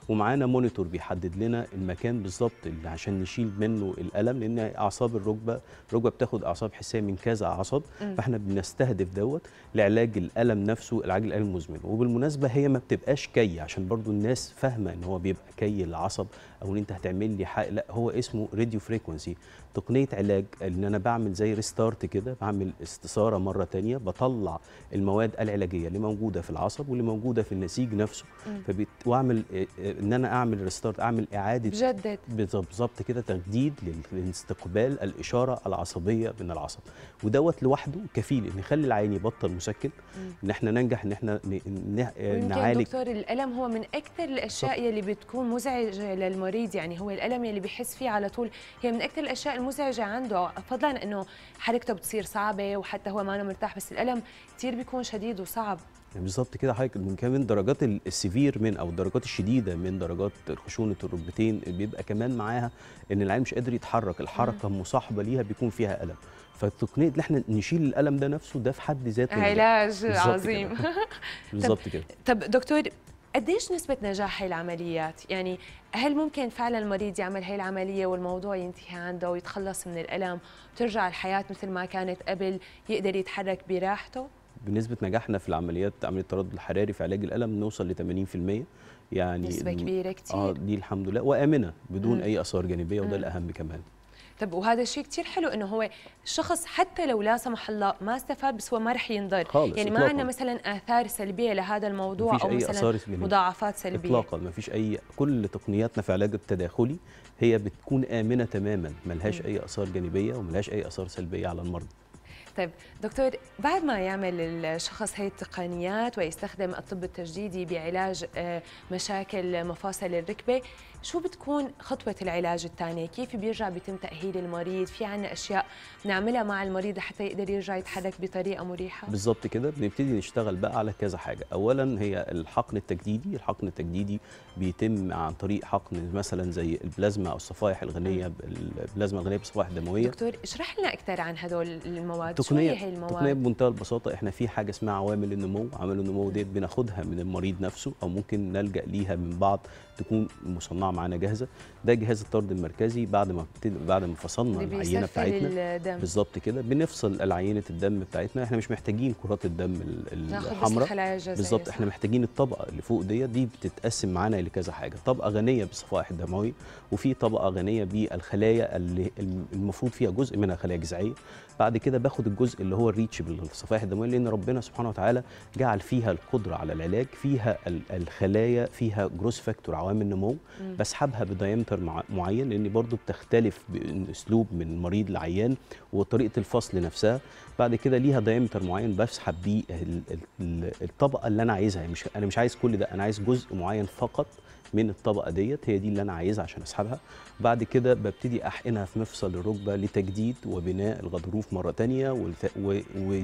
ومعانا مونيتور بيحدد لنا المكان بالظبط اللي عشان نشيل منه الالم لان اعصاب الركبه الركبه بتاخد اعصاب حسيه من كذا عصب مم. فاحنا بنستهدف دوت لعلاج الالم نفسه العلاج الالم المزمن وبالمناسبه هي ما بتبقاش كي عشان برضو الناس فاهمه ان هو بيبقى كي العصب او ان انت هتعمل لي حق لا هو اسمه راديو فريكونسي تقنيه علاج ان انا بعمل زي ريستارت كده بعمل استثاره مره تانية بطلع المواد العلاجيه اللي موجوده في العصب واللي موجوده في النسيج نفسه مم. فبت... واعمل إيه، إيه، ان انا اعمل ريستارت اعمل اعاده بجدد. بالظبط كده تجديد لل- لاستقبال الاشاره العصبيه من العصب ودوت لوحده كفيل ان يخلي العين يبطل مسكن ان احنا ننجح ان احنا ن... ن... ويمكن نعالج دكتور الألم هو من أكثر الأشياء يلي بتكون مزعجة للمريض يعني هو الألم يلي بيحس فيه على طول هي من أكثر الأشياء المزعجة عنده فضلا إنه حركته بتصير صعبة وحتى هو ما مرتاح بس الألم كثير بيكون شديد وصعب يعني بالظبط كده حضرتك من كمان درجات ال- السيفير من او الدرجات الشديده من درجات خشونه الركبتين بيبقى كمان معاها ان العين مش قادر يتحرك الحركه مصاحبه ليها بيكون فيها الم فالتقنيه اللي احنا نشيل الالم ده نفسه ده في حد ذاته علاج بالظبط عظيم كده. بالظبط كده طب دكتور قديش نسبة نجاح هاي العمليات؟ يعني هل ممكن فعلا المريض يعمل هاي العملية والموضوع ينتهي عنده ويتخلص من الألم وترجع الحياة مثل ما كانت قبل يقدر يتحرك براحته؟ بنسبه نجاحنا في العمليات عمليه التردد الحراري في علاج الالم نوصل ل 80% يعني نسبة الم- كبيرة كتير. اه دي الحمد لله وامنه بدون مم. اي اثار جانبيه وده مم. الاهم كمان طب وهذا الشيء كتير حلو انه هو الشخص حتى لو لا سمح الله ما استفاد بس هو ما رح ينضر خالص، يعني ما إطلاقاً. عندنا مثلا اثار سلبيه لهذا الموضوع مفيش او اي مثلا اثار جانبية. مضاعفات سلبيه اطلاقا ما فيش اي كل تقنياتنا في العلاج التداخلي هي بتكون امنه تماما ملهاش مم. اي اثار جانبيه وملهاش اي اثار سلبيه على المرضى طيب دكتور بعد ما يعمل الشخص هي التقنيات ويستخدم الطب التجديدي بعلاج آه، مشاكل مفاصل الركبة شو بتكون خطوة العلاج الثانية؟ كيف بيرجع بيتم تأهيل المريض؟ في عنا أشياء نعملها مع المريض حتى يقدر يرجع يتحرك بطريقة مريحة؟ بالظبط كده بنبتدي نشتغل بقى على كذا حاجه اولا هي الحقن التجديدي الحقن التجديدي بيتم عن طريق حقن مثلا زي البلازما او الصفائح الغنيه البلازما الغنيه بالصفائح الدمويه دكتور اشرح لنا أكثر عن هدول المواد شو تقنيه هي هي تقنيه المواد؟ بمنتهى البساطه احنا في حاجه اسمها عوامل النمو عوامل النمو ديت بناخدها من المريض نفسه او ممكن نلجا ليها من بعض تكون مصنعه معانا جاهزه ده جهاز الطرد المركزي بعد ما بت- بعد ما فصلنا اللي العينه بيسفل بتاعتنا الدم. بالظبط كده بنفصل العينه الدم بتاعتنا احنا مش محتاجين كرات الدم ال- ناخد بس الحمراء الخلايا الجذعية، بالظبط صح. احنا محتاجين الطبقه اللي فوق ديت دي بتتقسم معانا لكذا حاجه طبقه غنيه بالصفائح الدمويه وفي طبقه غنيه بالخلايا اللي المفروض فيها جزء منها خلايا جذعيه بعد كده باخد الجزء اللي هو الريتش بالصفائح الدمويه لان ربنا سبحانه وتعالى جعل فيها القدره على العلاج فيها ال- الخلايا فيها جروس فاكتور عوامل نمو مم. بسحبها بدايمتر مع معين لان برضو بتختلف باسلوب من مريض لعيان وطريقه الفصل نفسها بعد كده ليها دايمتر معين بسحب بيه ال- ال- ال- الطبقه اللي انا عايزها مش انا مش عايز كل ده انا عايز جزء معين فقط من الطبقه ديت هي دي اللي انا عايزها عشان اسحبها بعد كده ببتدي احقنها في مفصل الركبه لتجديد وبناء الغضروف مره تانية والت- و-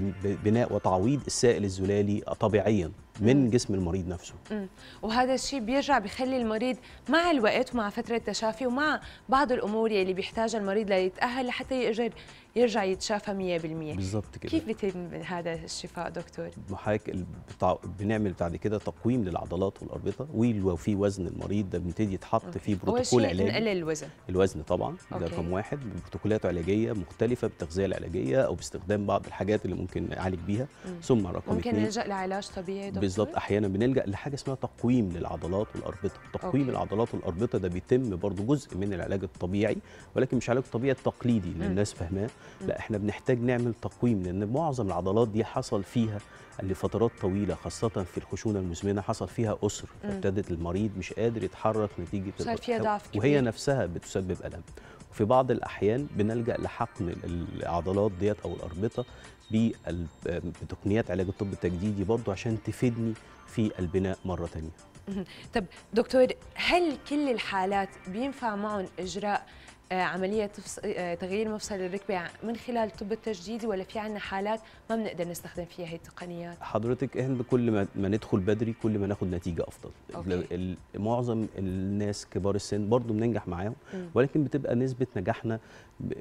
وبناء وتعويض السائل الزلالي طبيعيا من جسم المريض نفسه مم. وهذا الشيء بيرجع بخلي المريض مع الوقت ومع فترة تشافي ومع بعض الأمور يلي بيحتاجها المريض ليتأهل لحتى يقدر يرجع يتشافى 100% بالظبط كده كيف بيتم هذا الشفاء دكتور؟ حضرتك ال- بتاع- بنعمل بعد كده تقويم للعضلات والاربطه وفي وزن المريض ده بنبتدي يتحط فيه أول بروتوكول شيء علاجي نقلل الوزن الوزن طبعا ده أوكي. رقم واحد بروتوكولات علاجيه مختلفه بالتغذيه العلاجيه او باستخدام بعض الحاجات اللي ممكن نعالج بيها مم. ثم رقم ممكن اثنين نلجأ لعلاج طبيعي دكتور؟ بالظبط احيانا بنلجا لحاجه اسمها تقويم للعضلات والاربطه تقويم أوكي. العضلات والاربطه ده بيتم برضو جزء من العلاج الطبيعي ولكن مش علاج الطبيعي التقليدي اللي مم. الناس فاهماه مم. لا احنا بنحتاج نعمل تقويم لان معظم العضلات دي حصل فيها لفترات طويله خاصه في الخشونه المزمنه حصل فيها اسر مم. فابتدت المريض مش قادر يتحرك نتيجه صار فيها الأ- ضعف وهي كبير. نفسها بتسبب الم وفي بعض الاحيان بنلجا لحقن العضلات ديت او الاربطه بال- بتقنيات علاج الطب التجديدي برضو عشان تفيدني في البناء مره تانية مهم. طب دكتور هل كل الحالات بينفع معهم اجراء آه، عمليه تفص... آه، تغيير مفصل الركبه من خلال الطب التجديدي ولا في عندنا حالات ما بنقدر نستخدم فيها هي التقنيات؟ حضرتك احنا كل ما, ما ندخل بدري كل ما ناخد نتيجه افضل أوكي. ال- ال- معظم الناس كبار السن برضو بننجح معاهم مم. ولكن بتبقى نسبه نجاحنا ب-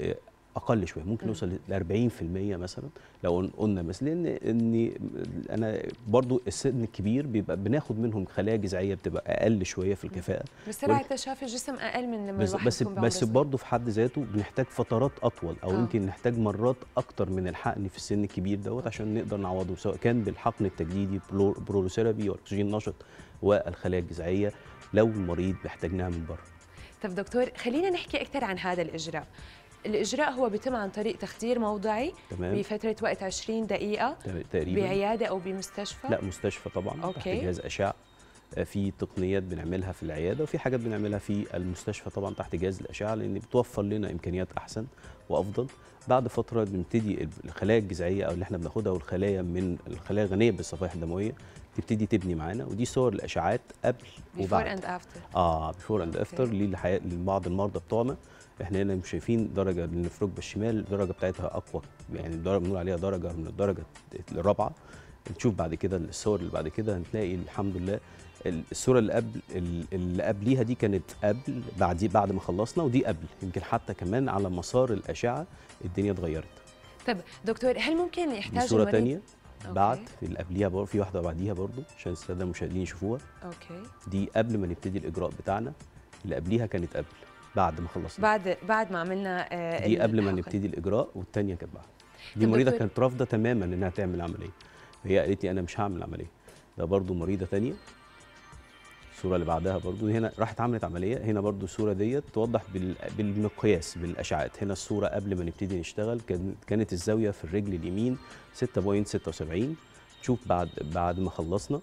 اقل شويه ممكن مم. نوصل ل 40% مثلا لو قلنا مثلا لان ان انا برضو السن الكبير بيبقى بناخد منهم خلايا جذعيه بتبقى اقل شويه في الكفاءه بسرعه اكتشاف الجسم اقل من لما بس الواحد بس يكون بعمره بس صغير. برضه في حد ذاته بنحتاج فترات اطول او آه. يمكن نحتاج مرات اكتر من الحقن في السن الكبير دوت عشان نقدر نعوضه سواء كان بالحقن التجديدي برو- برولوثيرابي والاكسجين النشط والخلايا الجذعيه لو المريض محتاجناها من بره طب دكتور خلينا نحكي اكثر عن هذا الاجراء الاجراء هو بيتم عن طريق تخدير موضعي تمام. بفتره وقت 20 دقيقه تق- تقريبا بعياده او بمستشفى لا مستشفى طبعا تحت أوكي. جهاز اشعه آه، في تقنيات بنعملها في العياده وفي حاجات بنعملها في المستشفى طبعا تحت جهاز الاشعه لان بتوفر لنا امكانيات احسن وافضل بعد فتره بنبتدي الخلايا الجذعيه او اللي احنا بناخدها والخلايا من الخلايا الغنيه بالصفائح الدمويه تبتدي تبني معانا ودي صور الاشعاعات قبل بيفور وبعد اند افتر اه بيفور اند افتر لبعض المرضى بتوعنا احنا هنا مش شايفين درجه اللي في الركبه الشمال الدرجه بتاعتها اقوى يعني درجه بنقول عليها درجه من الدرجه الرابعه نشوف بعد كده الصور اللي بعد كده هنلاقي الحمد لله الصوره اللي قبل اللي قبليها دي كانت قبل بعد بعد ما خلصنا ودي قبل يمكن حتى كمان على مسار الاشعه الدنيا اتغيرت طب دكتور هل ممكن دي يحتاج صوره المريض تانية أوكي. بعد في اللي قبليها برضه في واحده بعديها برضه عشان الساده المشاهدين يشوفوها اوكي دي قبل ما نبتدي الاجراء بتاعنا اللي قبليها كانت قبل بعد ما خلصنا بعد بعد ما عملنا آه، دي قبل ما الحقن. نبتدي الاجراء والثانيه كانت بعد دي طب مريضه دكتور- كانت رافضه تماما انها تعمل عمليه هي قالت لي انا مش هعمل عمليه ده برضو مريضه ثانيه الصوره اللي بعدها برضو هنا راحت عملت عمليه هنا برضو الصوره ديت توضح بال- بالمقياس بالاشعاعات هنا الصوره قبل ما نبتدي نشتغل كان- كانت الزاويه في الرجل اليمين 6.76 شوف بعد بعد ما خلصنا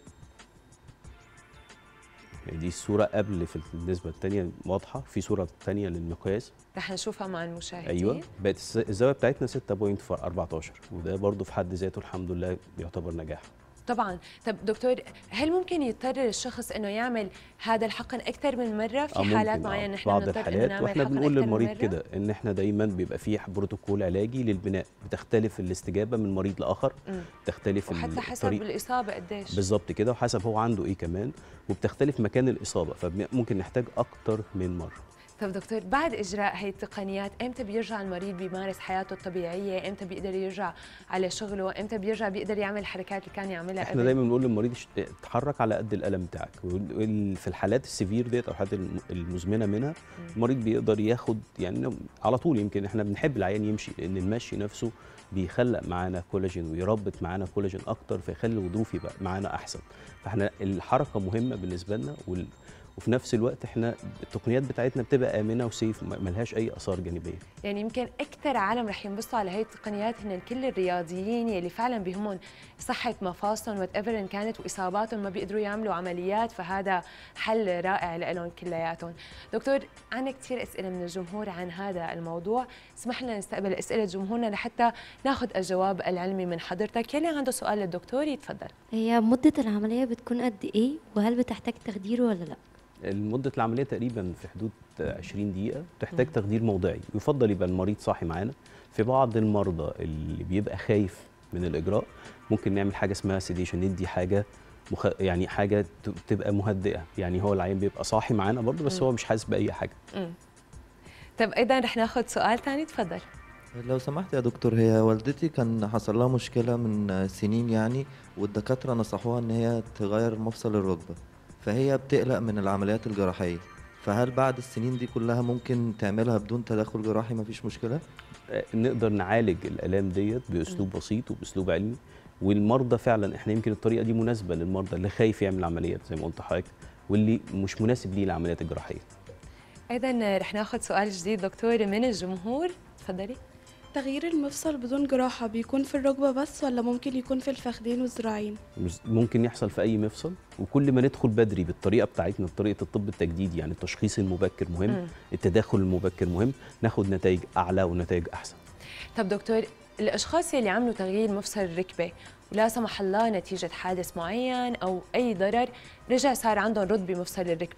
يعني دي الصوره قبل في النسبه الثانيه واضحه في صوره ثانيه للمقياس رح نشوفها مع المشاهدين ايوه بقت الس- الزاويه بتاعتنا 6.14 وده برضو في حد ذاته الحمد لله يعتبر نجاح طبعا طب دكتور هل ممكن يضطر الشخص انه يعمل هذا الحقن اكثر من مره في آه حالات ممكن، آه، معينه نحن بعض بنضطر انه الحالات نعمل واحنا حقن بنقول أكتر من للمريض مرة؟ كده ان احنا دايما بيبقى فيه بروتوكول علاجي للبناء بتختلف الاستجابه من مريض لاخر مم. تختلف وحتى حسب الطريق الاصابه قديش بالظبط كده وحسب هو عنده ايه كمان وبتختلف مكان الاصابه فممكن نحتاج اكتر من مره طب دكتور بعد اجراء هي التقنيات امتى بيرجع المريض بيمارس حياته الطبيعيه امتى بيقدر يرجع على شغله امتى بيرجع بيقدر يعمل الحركات اللي كان يعملها احنا قبل دايما بنقول للمريض ش- اتحرك على قد الالم بتاعك وال- في الحالات السيفير ديت او الحالات الم- المزمنه منها المريض بيقدر ياخد يعني على طول يمكن احنا بنحب العيان يمشي لان المشي نفسه بيخلق معانا كولاجين ويربط معانا كولاجين اكتر فيخلي الوظوف يبقى معانا احسن فاحنا الحركه مهمه بالنسبه لنا وال وفي نفس الوقت احنا التقنيات بتاعتنا بتبقى امنه وسيف ما- ملهاش اي اثار جانبيه يعني يمكن اكثر عالم رح ينبسطوا على هي التقنيات هن كل الرياضيين يلي فعلا بهمهم صحه مفاصلهم وات ايفر ان كانت واصاباتهم ما بيقدروا يعملوا عمليات فهذا حل رائع لهم كلياتهم دكتور عندنا كثير اسئله من الجمهور عن هذا الموضوع اسمح لنا نستقبل اسئله جمهورنا لحتى ناخذ الجواب العلمي من حضرتك يلي عنده سؤال للدكتور يتفضل هي مدة العملية بتكون قد إيه وهل بتحتاج تخدير ولا لأ؟ مدة العملية تقريبا في حدود 20 دقيقة تحتاج تخدير موضعي يفضل يبقى المريض صاحي معانا في بعض المرضى اللي بيبقى خايف من الإجراء ممكن نعمل حاجة اسمها سيديشن ندي حاجة مخ... يعني حاجة ت- تبقى مهدئة يعني هو العيان بيبقى صاحي معانا برضه بس مم. هو مش حاسس بأي حاجة مم. طب ايضا رح ناخذ سؤال ثاني تفضل لو سمحت يا دكتور هي والدتي كان حصل لها مشكلة من سنين يعني والدكاترة نصحوها إن هي تغير مفصل الركبة فهي بتقلق من العمليات الجراحية فهل بعد السنين دي كلها ممكن تعملها بدون تدخل جراحي مفيش مشكلة؟ آه، نقدر نعالج الآلام ديت بأسلوب بسيط وبأسلوب علمي والمرضى فعلا احنا يمكن الطريقة دي مناسبة للمرضى اللي خايف يعمل عمليات زي ما قلت لحضرتك واللي مش مناسب ليه العمليات الجراحية ايضا رح ناخذ سؤال جديد دكتور من الجمهور تفضلي تغيير المفصل بدون جراحة بيكون في الركبة بس ولا ممكن يكون في الفخذين والذراعين؟ مس- ممكن يحصل في اي مفصل وكل ما ندخل بدري بالطريقه بتاعتنا بطريقه الطب التجديدي يعني التشخيص المبكر مهم مم. التدخل المبكر مهم ناخد نتائج اعلى ونتائج احسن طب دكتور الاشخاص اللي عملوا تغيير مفصل الركبه ولا سمح الله نتيجه حادث معين او اي ضرر رجع صار عندهم رد بمفصل الركبه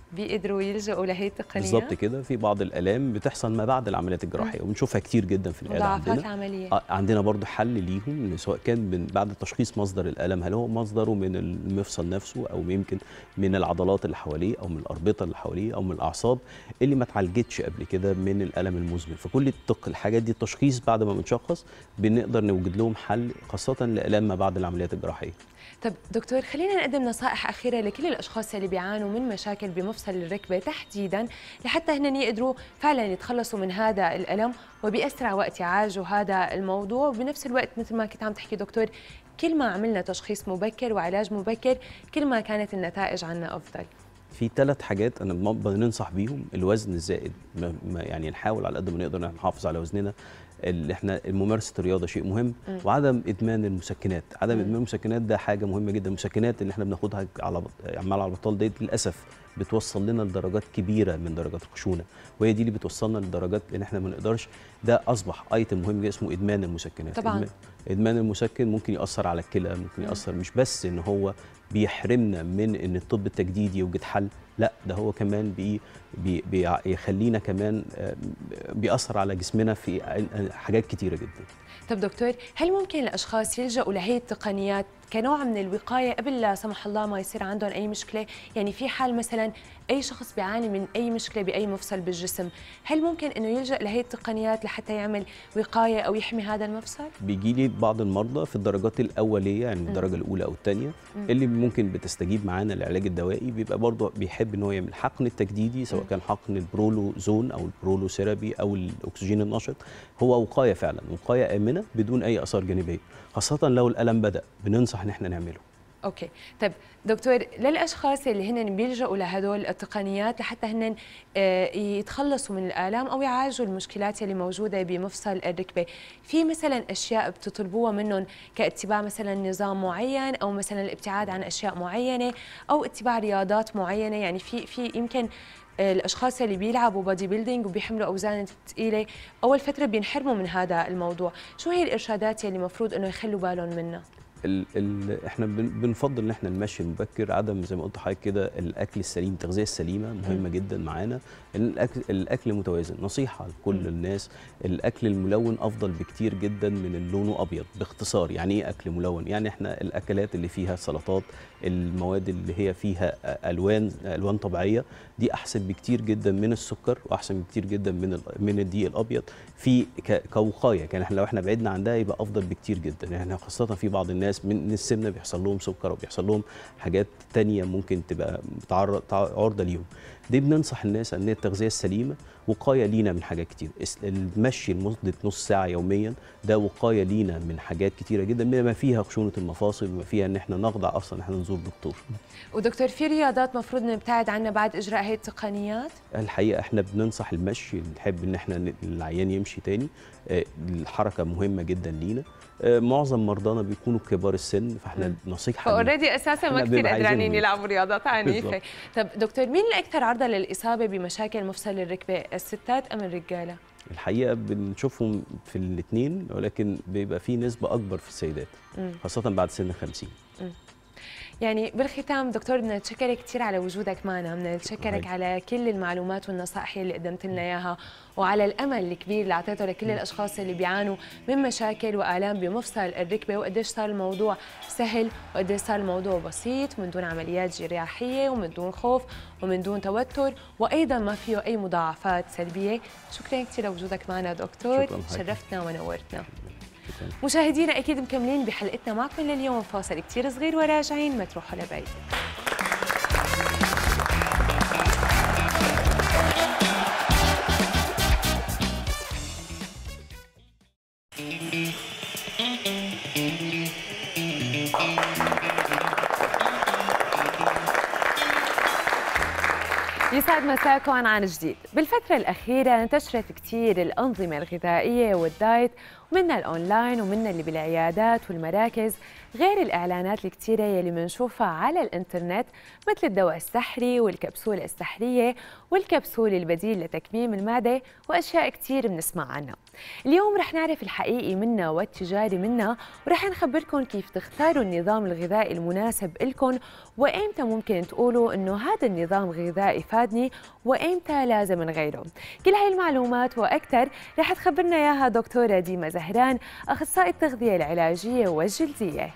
بيقدروا يلجأوا لهي التقنيه بالظبط كده في بعض الالام بتحصل ما بعد العمليات الجراحيه وبنشوفها كتير جدا في العياده مضاعفات عندنا العمليه آه، عندنا برضو حل ليهم سواء كان من بعد تشخيص مصدر الالم هل هو مصدره من المفصل نفسه او يمكن من العضلات اللي حواليه او من الاربطه اللي حواليه او من الاعصاب اللي ما اتعالجتش قبل كده من الالم المزمن فكل التق الحاجات دي التشخيص بعد ما بنشخص بنقدر نوجد لهم حل خاصه لالام ما بعد العمليات الجراحيه طب دكتور خلينا نقدم نصائح أخيرة لكل الأشخاص اللي بيعانوا من مشاكل بمفصل الركبة تحديدا لحتى هن يقدروا فعلا يتخلصوا من هذا الألم وبأسرع وقت يعالجوا هذا الموضوع وبنفس الوقت مثل ما كنت عم تحكي دكتور كل ما عملنا تشخيص مبكر وعلاج مبكر كل ما كانت النتائج عنا أفضل في ثلاث حاجات انا ب- بننصح بيهم الوزن الزائد ما ما- يعني نحاول على قد ما نقدر نحافظ على وزننا اللي احنا ممارسه الرياضه شيء مهم مم. وعدم ادمان المسكنات عدم مم. ادمان المسكنات ده حاجه مهمه جدا المسكنات اللي احنا بناخدها على بط- عمال على البطال ديت للاسف بتوصل لنا لدرجات كبيره من درجات الخشونه وهي دي اللي بتوصلنا لدرجات ان احنا ما نقدرش ده اصبح ايتم مهم جدا اسمه ادمان المسكنات طبعاً. إدمان- ادمان المسكن ممكن ياثر على الكلى ممكن مم. ياثر مش بس ان هو بيحرمنا من ان الطب التجديدي يوجد حل لا ده هو كمان بي بي بيخلينا كمان آه، بيأثر على جسمنا في حاجات كتيره جدا طب دكتور هل ممكن الاشخاص يلجأوا لهي التقنيات كنوع من الوقايه قبل لا سمح الله ما يصير عندهم اي مشكله يعني في حال مثلا اي شخص بيعاني من اي مشكله باي مفصل بالجسم هل ممكن انه يلجأ لهي التقنيات لحتى يعمل وقايه او يحمي هذا المفصل بيجي لي بعض المرضى في الدرجات الاوليه يعني مم. الدرجه الاولى او الثانيه مم. اللي ممكن بتستجيب معانا للعلاج الدوائي بيبقى برضه بيحب ان هو يعمل حقن التجديدي سواء مم. كان حقن البرولو زون او البرولو سيرابي او الاكسجين النشط هو وقايه فعلا وقايه امنه بدون اي اثار جانبيه خاصه لو الالم بدا بننصح ان احنا نعمله اوكي طيب دكتور للاشخاص اللي هن بيلجأوا لهدول التقنيات لحتى هن آه، يتخلصوا من الالام او يعالجوا المشكلات اللي موجوده بمفصل الركبه في مثلا اشياء بتطلبوها منهم كاتباع مثلا نظام معين او مثلا الابتعاد عن اشياء معينه او اتباع رياضات معينه يعني في في يمكن آه، الاشخاص اللي بيلعبوا بودي بيلدينج وبيحملوا اوزان ثقيله اول فتره بينحرموا من هذا الموضوع شو هي الارشادات اللي المفروض انه يخلوا بالهم منها ال ال احنا بن بنفضل ان احنا نمشي المبكر عدم زي ما قلت لحضرتك كده الاكل السليم التغذيه السليمه مهمه جدا معانا إن الاكل الاكل متوازن نصيحه لكل الناس الاكل الملون افضل بكتير جدا من اللي لونه ابيض باختصار يعني ايه اكل ملون يعني احنا الاكلات اللي فيها سلطات المواد اللي هي فيها الوان الوان طبيعيه دي احسن بكتير جدا من السكر واحسن بكتير جدا من ال- من الدقيق الابيض في ك- كوقايه كان احنا لو احنا بعدنا عن ده يبقى افضل بكتير جدا يعني احنا خاصه في بعض الناس من السمنه بيحصل لهم سكر وبيحصل لهم حاجات تانية ممكن تبقى متعرض تع- عرضه ليهم دي بننصح الناس ان هي التغذيه السليمه وقايه لينا من حاجات كتير اس- المشي لمده نص ساعه يوميا ده وقايه لينا من حاجات كتيره جدا بما فيها خشونه المفاصل بما فيها ان احنا نخضع اصلا ان احنا نزور دكتور ودكتور في رياضات مفروض نبتعد عنها بعد اجراء هي التقنيات الحقيقه احنا بننصح المشي نحب ان احنا ن- العيان يمشي تاني آه، الحركه مهمه جدا لينا آه، معظم مرضانا بيكونوا كبار السن فاحنا نصيحه لينا. فاوريدي اساسا ما إحنا كثير بنبقى عايزين قدرانين نمشي. يلعبوا رياضات عنيفه بالظبط. طب دكتور مين الاكثر عرضه للاصابه بمشاكل مفصل الركبه الستات ام الرجاله الحقيقه بنشوفهم في الاثنين ولكن بيبقى في نسبه اكبر في السيدات مم. خاصه بعد سن 50 مم. يعني بالختام دكتور بدنا نتشكرك كثير على وجودك معنا بدنا نتشكرك شكراً. على كل المعلومات والنصائح اللي قدمت لنا اياها وعلى الامل الكبير اللي اعطيته لكل الاشخاص اللي بيعانوا من مشاكل والام بمفصل الركبه وقديش صار الموضوع سهل وقديش صار الموضوع بسيط من دون عمليات جراحيه ومن دون خوف ومن دون توتر وايضا ما فيه اي مضاعفات سلبيه شكرا كثير لوجودك معنا دكتور شكراً حضرتك. شرفتنا ونورتنا مشاهدينا اكيد مكملين بحلقتنا معكم لليوم فاصل كتير صغير وراجعين ما تروحوا لبعيد يسعد مساكم عن جديد بالفترة الأخيرة انتشرت كتير الأنظمة الغذائية والدايت ومنا الأونلاين ومنا اللي بالعيادات والمراكز غير الإعلانات الكتيرة يلي منشوفها على الإنترنت مثل الدواء السحري والكبسولة السحرية والكبسولة البديل لتكميم المعدة وأشياء كتير بنسمع عنها اليوم رح نعرف الحقيقي منها والتجاري منها ورح نخبركم كيف تختاروا النظام الغذائي المناسب لكم وإمتى ممكن تقولوا إنه هذا النظام الغذائي فادني وإمتى لازم نغيره كل هاي المعلومات وأكثر رح تخبرنا إياها دكتورة ديما زهران أخصائي التغذية العلاجية والجلدية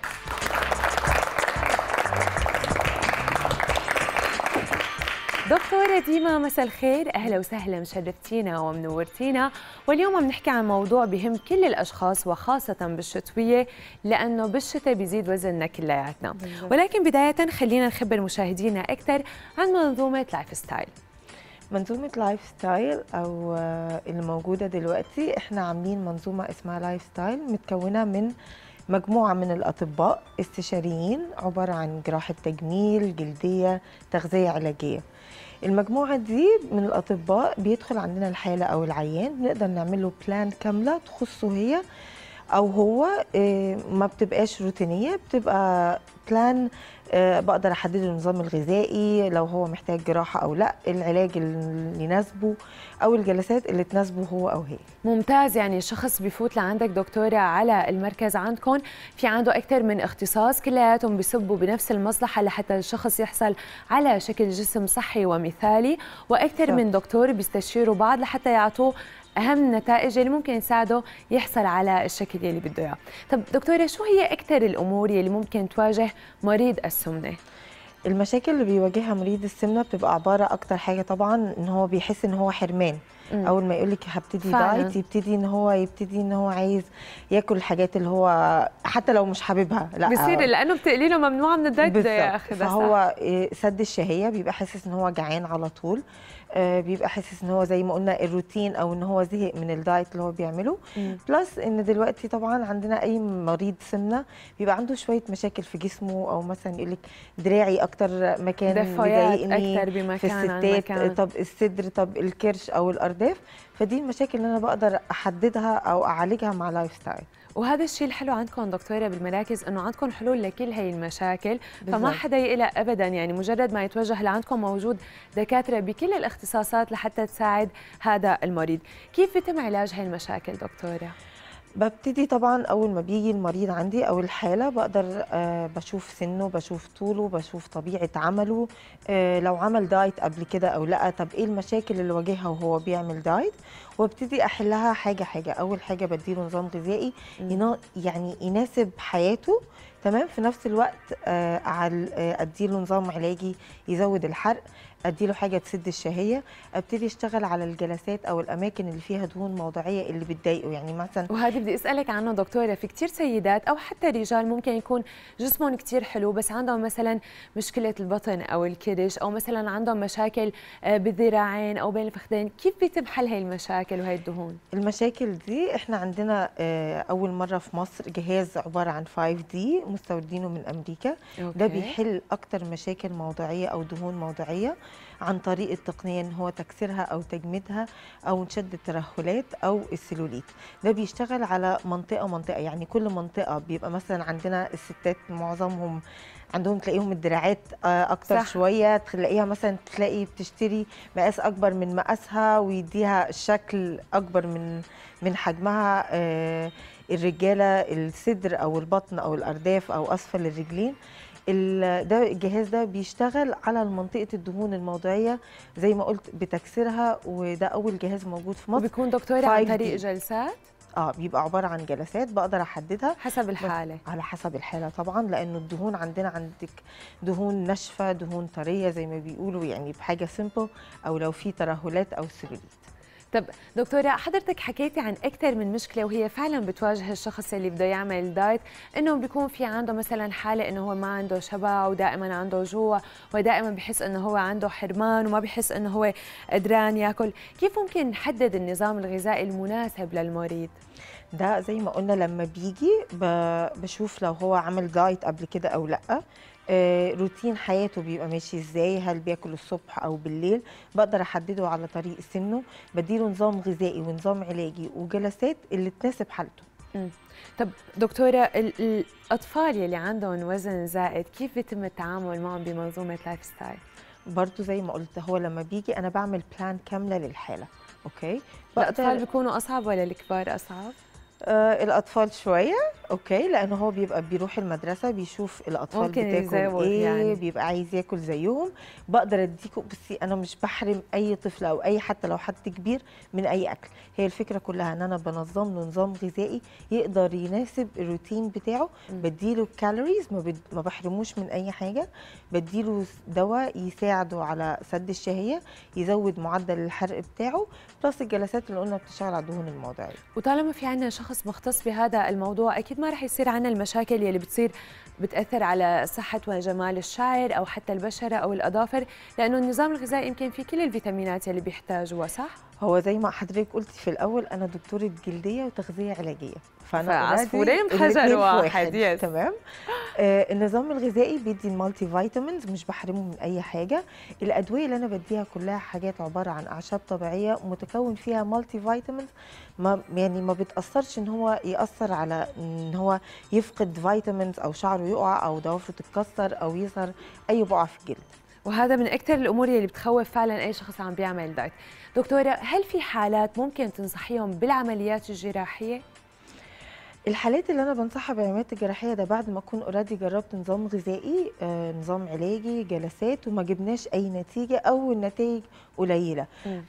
دكتورة ديما مساء الخير أهلا وسهلا مشرفتينا ومنورتينا واليوم عم نحكي عن موضوع بهم كل الأشخاص وخاصة بالشتوية لأنه بالشتاء بيزيد وزننا كلياتنا ولكن بداية خلينا نخبر مشاهدينا أكثر عن منظومة لايف ستايل منظومة لايف ستايل أو آه، اللي موجودة دلوقتي احنا عاملين منظومة اسمها لايف ستايل متكونة من مجموعة من الأطباء استشاريين عبارة عن جراحة تجميل جلدية تغذية علاجية المجموعة دي من الأطباء بيدخل عندنا الحالة أو العيان بنقدر نعمل له بلان كاملة تخصه هي أو هو آه، ما بتبقاش روتينية بتبقى بلان آه، بقدر أحدد له النظام الغذائي لو هو محتاج جراحة أو لا العلاج اللي يناسبه أو الجلسات اللي تناسبه هو أو هي ممتاز يعني شخص بفوت لعندك دكتورة على المركز عندكم في عنده أكثر من اختصاص كلياتهم بيصبوا بنفس المصلحة لحتى الشخص يحصل على شكل جسم صحي ومثالي وأكثر صح. من دكتور بيستشيروا بعض لحتى يعطوه أهم النتائج اللي ممكن يساعده يحصل على الشكل يلي بده إياه طب دكتورة شو هي أكثر الأمور يلي ممكن تواجه مريض السمنة؟ المشاكل اللي بيواجهها مريض السمنه بتبقى عباره اكتر حاجه طبعا ان هو بيحس ان هو حرمان مم. اول ما يقول لك هبتدي فعلاً. دايت يبتدي ان هو يبتدي ان هو عايز ياكل الحاجات اللي هو حتى لو مش حاببها لا بصير لأنه بتقولي له ممنوع من الدايت بده بالظبط. ياخذها فهو إيه، سد الشهيه بيبقى حاسس ان هو جعان على طول آه، بيبقى حاسس ان هو زي ما قلنا الروتين او ان هو زهق من الدايت اللي هو بيعمله مم. بلس ان دلوقتي طبعا عندنا اي مريض سمنه بيبقى عنده شويه مشاكل في جسمه او مثلا يقول لك دراعي اكتر مكان دفايات بيضايقني أكتر بمكان في عن الستات مكان. طب الصدر طب الكرش او الارداف فدي المشاكل اللي انا بقدر احددها او اعالجها مع لايف ستايل وهذا الشيء الحلو عندكم دكتوره بالمراكز انه عندكم حلول لكل هي المشاكل فما بالضبط. حدا يقلق ابدا يعني مجرد ما يتوجه لعندكم موجود دكاتره بكل الاختصاصات لحتى تساعد هذا المريض كيف بيتم علاج هاي المشاكل دكتوره ببتدي طبعا اول ما بيجي المريض عندي او الحاله بقدر آه بشوف سنه بشوف طوله بشوف طبيعه عمله آه لو عمل دايت قبل كده او لا طب ايه المشاكل اللي واجهها وهو بيعمل دايت وابتدي احلها حاجه حاجه اول حاجه بديله نظام غذائي ينا يعني يناسب حياته تمام في نفس الوقت آه أعل- آه، اديله نظام علاجي يزود الحرق اديله حاجه تسد الشهيه ابتدي اشتغل على الجلسات او الاماكن اللي فيها دهون موضعيه اللي بتضايقه يعني مثلا وهذه بدي اسالك عنه دكتوره في كثير سيدات او حتى رجال ممكن يكون جسمهم كثير حلو بس عندهم مثلا مشكله البطن او الكرش او مثلا عندهم مشاكل آه، بالذراعين او بين الفخذين كيف بيتم حل هي المشاكل وهي الدهون المشاكل دي احنا عندنا آه، اول مره في مصر جهاز عباره عن 5 دي مستوردينه من امريكا أوكي. ده بيحل اكتر مشاكل موضعيه او دهون موضعيه عن طريق التقنيه ان هو تكسيرها او تجميدها او نشد الترهلات او السلوليت ده بيشتغل على منطقه منطقه يعني كل منطقه بيبقى مثلا عندنا الستات معظمهم عندهم تلاقيهم الدراعات آه، اكتر صح. صح. شويه تلاقيها مثلا تلاقي بتشتري مقاس اكبر من مقاسها ويديها شكل اكبر من من حجمها آه، الرجاله الصدر او البطن او الارداف او اسفل الرجلين ال- ده الجهاز ده بيشتغل على منطقه الدهون الموضعيه زي ما قلت بتكسيرها وده اول جهاز موجود في مصر وبيكون دكتوره عن 5D. طريق جلسات اه بيبقى عباره عن جلسات بقدر احددها حسب الحاله على حسب الحاله طبعا لانه الدهون عندنا عندك دهون ناشفه دهون طريه زي ما بيقولوا يعني بحاجه سيمبل او لو في ترهلات او سيلوليت طب دكتورة حضرتك حكيتي عن أكثر من مشكلة وهي فعلا بتواجه الشخص اللي بده يعمل دايت إنه بيكون في عنده مثلا حالة إنه هو ما عنده شبع ودائما عنده جوع ودائما بحس إنه هو عنده حرمان وما بحس إنه هو قدران ياكل، كيف ممكن نحدد النظام الغذائي المناسب للمريض؟ ده زي ما قلنا لما بيجي ب- بشوف لو هو عمل دايت قبل كده او لا آه، روتين حياته بيبقى ماشي ازاي هل بياكل الصبح او بالليل بقدر احدده على طريق سنه بديله نظام غذائي ونظام علاجي وجلسات اللي تناسب حالته مم. طب دكتورة ال- الأطفال يلي عندهم وزن زائد كيف بيتم التعامل معهم بمنظومة لايف ستايل؟ برضو زي ما قلت هو لما بيجي انا بعمل بلان كامله للحاله اوكي الأطفال بيكونوا أصعب ولا الكبار أصعب؟ آه الاطفال شويه اوكي لانه هو بيبقى بيروح المدرسه بيشوف الاطفال ممكن بتاكل يزود ايه يعني. بيبقى عايز ياكل زيهم بقدر اديكم بصي انا مش بحرم اي طفل او اي حتى لو حد كبير من اي اكل هي الفكره كلها ان انا بنظم له نظام غذائي يقدر يناسب الروتين بتاعه بديله كالوريز ما, بد... ما بحرموش من اي حاجه بديله دواء يساعده على سد الشهيه يزود معدل الحرق بتاعه بلس الجلسات اللي قلنا بتشتغل على الدهون الموضعيه وطالما في عنا شخص مختص بهذا الموضوع أكيد ما رح يصير عنا المشاكل يلي بتصير بتأثر على صحة وجمال الشعر أو حتى البشرة أو الأظافر لأنه النظام الغذائي يمكن فيه كل الفيتامينات يلي بيحتاجوها صح؟ هو زي ما حضرتك قلتي في الاول انا دكتوره جلديه وتغذيه علاجيه فعصفورين already بحجر الاتنين في واحد، يس. تمام آه النظام الغذائي بيدي المالتي فيتامينز مش بحرمه من اي حاجه الادويه اللي انا بديها كلها حاجات عباره عن اعشاب طبيعيه متكون فيها مالتي فيتامينز ما يعني ما بتاثرش ان هو ياثر على ان هو يفقد فيتامينز او شعره يقع او ضوافره تتكسر او يظهر اي بقع في الجلد وهذا من أكثر الأمور اللي بتخوف فعلا أي شخص عم بيعمل دايت دكتورة هل في حالات ممكن تنصحيهم بالعمليات الجراحية؟ الحالات اللي انا بنصحها بالعمليات الجراحيه ده بعد ما اكون اوريدي جربت نظام غذائي آه نظام علاجي جلسات وما جبناش اي نتيجه او النتائج قليله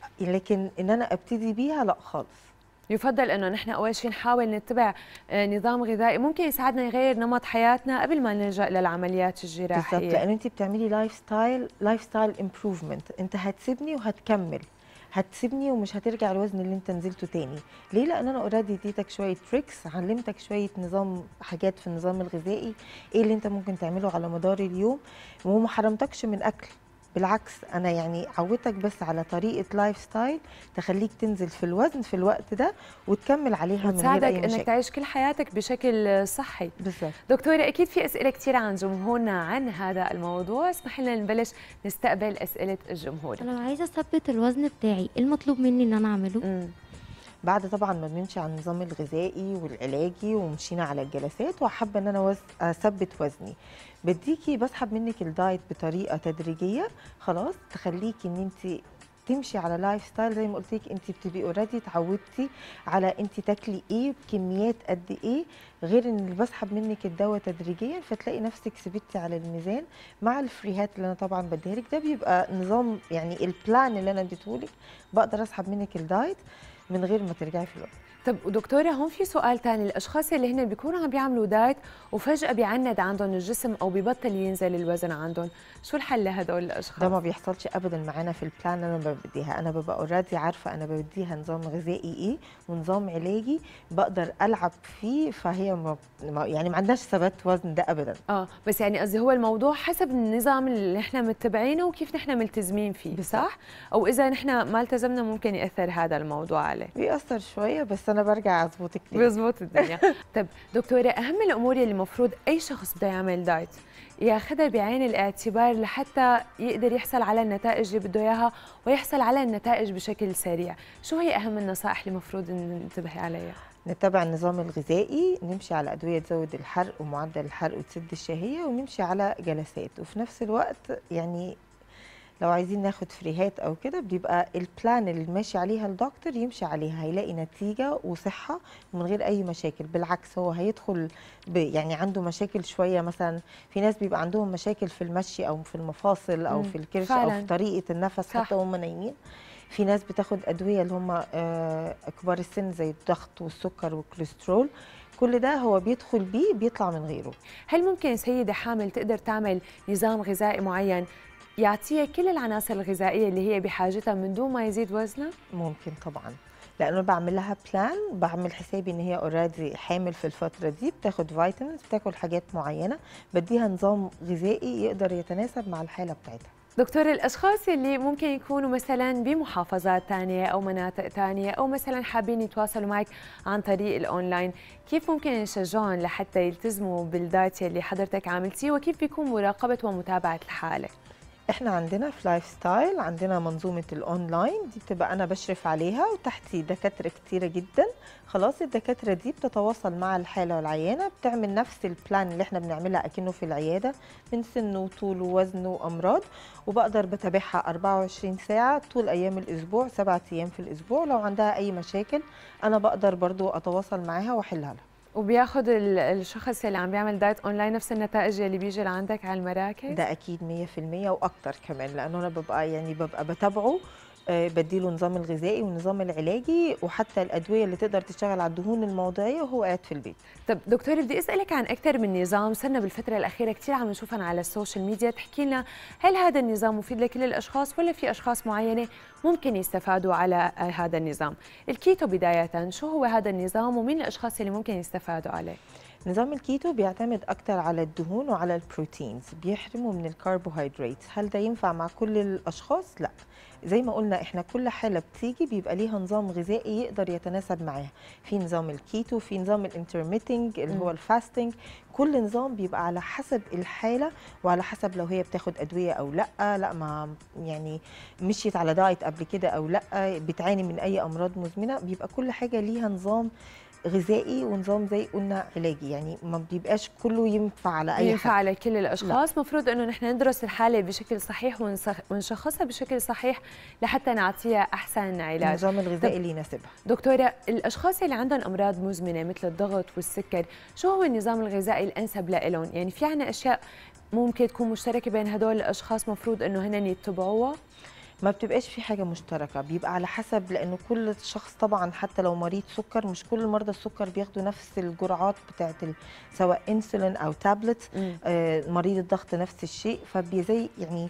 لكن ان انا ابتدي بيها لا خالص يفضل انه نحن اول شيء نحاول نتبع آه، نظام غذائي ممكن يساعدنا يغير نمط حياتنا قبل ما نلجا للعمليات الجراحيه بالظبط لان انت بتعملي لايف ستايل لايف ستايل امبروفمنت انت هتسيبني وهتكمل هتسيبني ومش هترجع الوزن اللي انت نزلته تاني ليه لان انا اوريدي اديتك شويه تريكس علمتك شويه نظام حاجات في النظام الغذائي ايه اللي انت ممكن تعمله على مدار اليوم وما حرمتكش من اكل بالعكس انا يعني عودتك بس على طريقه لايف ستايل تخليك تنزل في الوزن في الوقت ده وتكمل عليها من غير وتساعدك اي انك مشاكل تعيش كل حياتك بشكل صحي بالظبط دكتورة أكيد في أسئلة كثير عن جمهورنا عن هذا الموضوع اسمح لنا نبلش نستقبل أسئلة الجمهور انا لو عايزه اثبت الوزن بتاعي ايه المطلوب مني ان انا اعمله بعد طبعا ما بنمشي على النظام الغذائي والعلاجي ومشينا على الجلسات وحابه ان انا وز... اثبت وزني بديكي بسحب منك الدايت بطريقه تدريجيه خلاص تخليكي ان انت تمشي على لايف ستايل زي ما قلت لك انت بتبقي اوريدي اتعودتي على انت تاكلي ايه بكميات قد ايه غير ان اللي بسحب منك الدواء تدريجيا فتلاقي نفسك ثبتي على الميزان مع الفريهات اللي انا طبعا بديها لك ده بيبقى نظام يعني البلان اللي انا اديتهولك بقدر اسحب منك الدايت من غير ما ترجعي في الوقت طب ودكتورة هون في سؤال ثاني الأشخاص اللي هن بيكونوا عم بيعملوا دايت وفجأة بيعند عندهم الجسم أو بيبطل ينزل الوزن عندهم شو الحل لهدول الأشخاص؟ ده ما بيحصلش ابدا معانا في البلان اللي انا بديها انا ببقى اوريدي عارفه انا بديها نظام غذائي ايه ونظام علاجي بقدر العب فيه فهي ما ما- يعني ما عندهاش ثبات وزن ده ابدا اه بس يعني قصدي هو الموضوع حسب النظام اللي احنا متبعينه وكيف نحن ملتزمين فيه صح؟ او اذا نحن ما التزمنا ممكن ياثر هذا الموضوع عليه بيأثر شويه بس انا برجع اظبطك تاني بيظبط الدنيا طب دكتوره اهم الامور اللي المفروض اي شخص بده يعمل دايت ياخذها بعين الاعتبار لحتى يقدر يحصل على النتائج اللي بده اياها ويحصل على النتائج بشكل سريع شو هي اهم النصائح اللي المفروض ننتبه عليها نتبع النظام الغذائي نمشي على ادويه تزود الحرق ومعدل الحرق وتسد الشهيه ونمشي على جلسات وفي نفس الوقت يعني لو عايزين ناخد فريهات او كده بيبقى البلان اللي ماشي عليها الدكتور يمشي عليها هيلاقي نتيجه وصحه من غير اي مشاكل بالعكس هو هيدخل ب يعني عنده مشاكل شويه مثلا في ناس بيبقى عندهم مشاكل في المشي او في المفاصل او مم، في الكرش فعلاً. او في طريقه النفس صح. حتى وهم نايمين في ناس بتاخد ادويه اللي هم آه، كبار السن زي الضغط والسكر والكوليسترول كل ده هو بيدخل بيه بيطلع من غيره هل ممكن سيدة حامل تقدر تعمل نظام غذائي معين يعطيها كل العناصر الغذائية اللي هي بحاجتها من دون ما يزيد وزنها؟ ممكن طبعا لانه بعمل لها بلان بعمل حسابي ان هي اوريدي حامل في الفتره دي بتاخد فيتامينز بتاكل حاجات معينه بديها نظام غذائي يقدر يتناسب مع الحاله بتاعتها دكتور الأشخاص اللي ممكن يكونوا مثلا بمحافظات تانية أو مناطق تانية أو مثلا حابين يتواصلوا معك عن طريق الأونلاين كيف ممكن نشجعهم لحتى يلتزموا بالدايت اللي حضرتك عاملتيه وكيف بيكون مراقبة ومتابعة الحالة؟ احنا عندنا في لايف ستايل عندنا منظومه الاونلاين دي بتبقى انا بشرف عليها وتحتي دكاتره كتيره جدا خلاص الدكاتره دي بتتواصل مع الحاله والعيانه بتعمل نفس البلان اللي احنا بنعملها اكنه في العياده من سن وطول ووزن وامراض وبقدر بتابعها 24 ساعه طول ايام الاسبوع سبعة ايام في الاسبوع لو عندها اي مشاكل انا بقدر برضو اتواصل معاها واحلها لها وبياخد ال- الشخص اللي عم بيعمل دايت اونلاين نفس النتائج اللي بيجي لعندك على المراكز ده اكيد 100% واكتر كمان لانه انا ببقى يعني ببقى بتابعه آه، بديله النظام الغذائي والنظام العلاجي وحتى الادويه اللي تقدر تشتغل على الدهون الموضعيه وهو قاعد في البيت طب دكتور بدي اسالك عن اكثر من نظام صرنا بالفتره الاخيره كثير عم نشوفهم على السوشيال ميديا تحكي لنا هل هذا النظام مفيد لكل الاشخاص ولا في اشخاص معينه ممكن يستفادوا على آه، هذا النظام الكيتو بدايه شو هو هذا النظام ومين الاشخاص اللي ممكن يستفادوا عليه نظام الكيتو بيعتمد اكتر على الدهون وعلى البروتينز بيحرموا من الكربوهيدرات هل ده ينفع مع كل الاشخاص لا زي ما قلنا احنا كل حاله بتيجي بيبقى ليها نظام غذائي يقدر يتناسب معاها في نظام الكيتو في نظام الانترميتنج اللي هو مم. الفاستنج كل نظام بيبقى على حسب الحاله وعلى حسب لو هي بتاخد ادويه او لا لا ما يعني مشيت على دايت قبل كده او لا بتعاني من اي امراض مزمنه بيبقى كل حاجه ليها نظام غذائي ونظام زي قلنا علاجي يعني ما بيبقاش كله ينفع على اي ينفع حد على كل الاشخاص مفروض انه نحن ندرس الحاله بشكل صحيح ونسخ- ونشخصها بشكل صحيح لحتى نعطيها احسن علاج النظام الغذائي طب اللي يناسبها دكتوره الاشخاص اللي عندهم امراض مزمنه مثل الضغط والسكر شو هو النظام الغذائي الانسب لهم يعني في عنا اشياء ممكن تكون مشتركه بين هدول الاشخاص مفروض انه هن يتبعوها ما بتبقاش في حاجه مشتركه بيبقى على حسب لانه كل شخص طبعا حتى لو مريض سكر مش كل مرضى السكر بياخدوا نفس الجرعات بتاعت ال- سواء انسولين او تابلت آه مريض الضغط نفس الشيء فبيزي يعني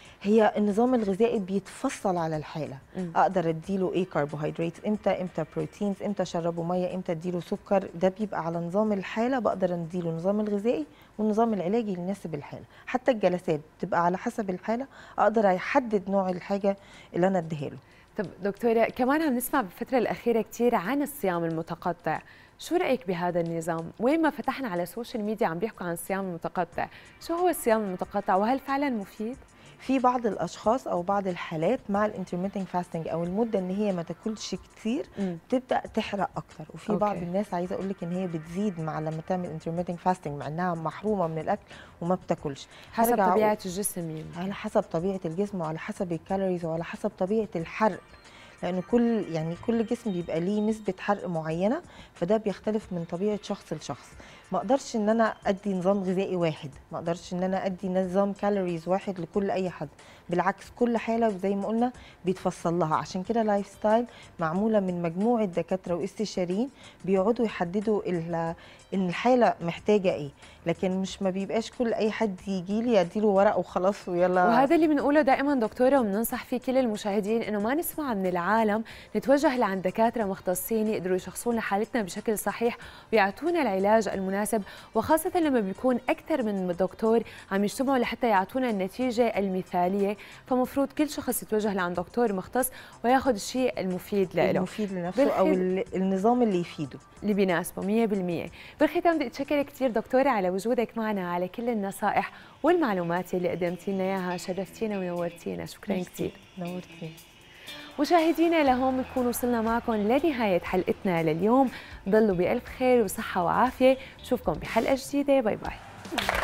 هي النظام الغذائي بيتفصل على الحاله مم. اقدر اديله ايه كربوهيدرات امتى امتى بروتينز امتى اشربه ميه امتى اديله سكر ده بيبقى على نظام الحاله بقدر اديله النظام الغذائي والنظام العلاجي اللي يناسب الحاله حتى الجلسات بتبقى على حسب الحاله اقدر احدد نوع الحاجه اللي انا اديها له طب دكتورة كمان عم نسمع بالفترة الأخيرة كثير عن الصيام المتقطع شو رأيك بهذا النظام؟ وين ما فتحنا على السوشيال ميديا عم بيحكوا عن الصيام المتقطع شو هو الصيام المتقطع وهل فعلا مفيد؟ في بعض الاشخاص او بعض الحالات مع الانترميتنج فاستنج او المده ان هي ما تاكلش كتير مم. تبدا تحرق اكتر وفي أوكي. بعض الناس عايزه اقول لك ان هي بتزيد مع لما تعمل انترميتنج فاستنج مع انها محرومه من الاكل وما بتاكلش حسب هرجع أقول- طبيعة الجسم يمكن على حسب طبيعه الجسم وعلى حسب الكالوريز وعلى حسب طبيعه الحرق لان كل يعني كل جسم بيبقى ليه نسبه حرق معينه فده بيختلف من طبيعه شخص لشخص ما اقدرش ان انا ادي نظام غذائي واحد ما اقدرش ان انا ادي نظام كالوريز واحد لكل اي حد بالعكس كل حاله زي ما قلنا بيتفصل لها عشان كده لايف ستايل معموله من مجموعه دكاتره واستشاريين بيقعدوا يحددوا ال- ان الحاله محتاجه ايه لكن مش ما بيبقاش كل اي حد يجي لي اديله ورق وخلاص ويلا وهذا اللي بنقوله دائما دكتوره وبننصح فيه كل المشاهدين انه ما نسمع من العالم نتوجه لعند دكاتره مختصين يقدروا يشخصون حالتنا بشكل صحيح ويعطونا العلاج المناسب وخاصه لما بيكون اكثر من دكتور عم يجتمعوا لحتى يعطونا النتيجه المثاليه فمفروض كل شخص يتوجه لعند دكتور مختص وياخذ الشيء المفيد له المفيد لنفسه او ال- النظام اللي يفيده اللي بيناسبه 100% بالختام بدي اتشكرك كثير دكتوره على وجودك معنا على كل النصائح والمعلومات اللي قدمتي لنا اياها شرفتينا ونورتينا شكرا ميرسي. كثير نورتيني مشاهدينا لهون بنكون وصلنا معكم لنهايه حلقتنا لليوم ضلوا بالف خير وصحه وعافيه نشوفكم بحلقه جديده باي باي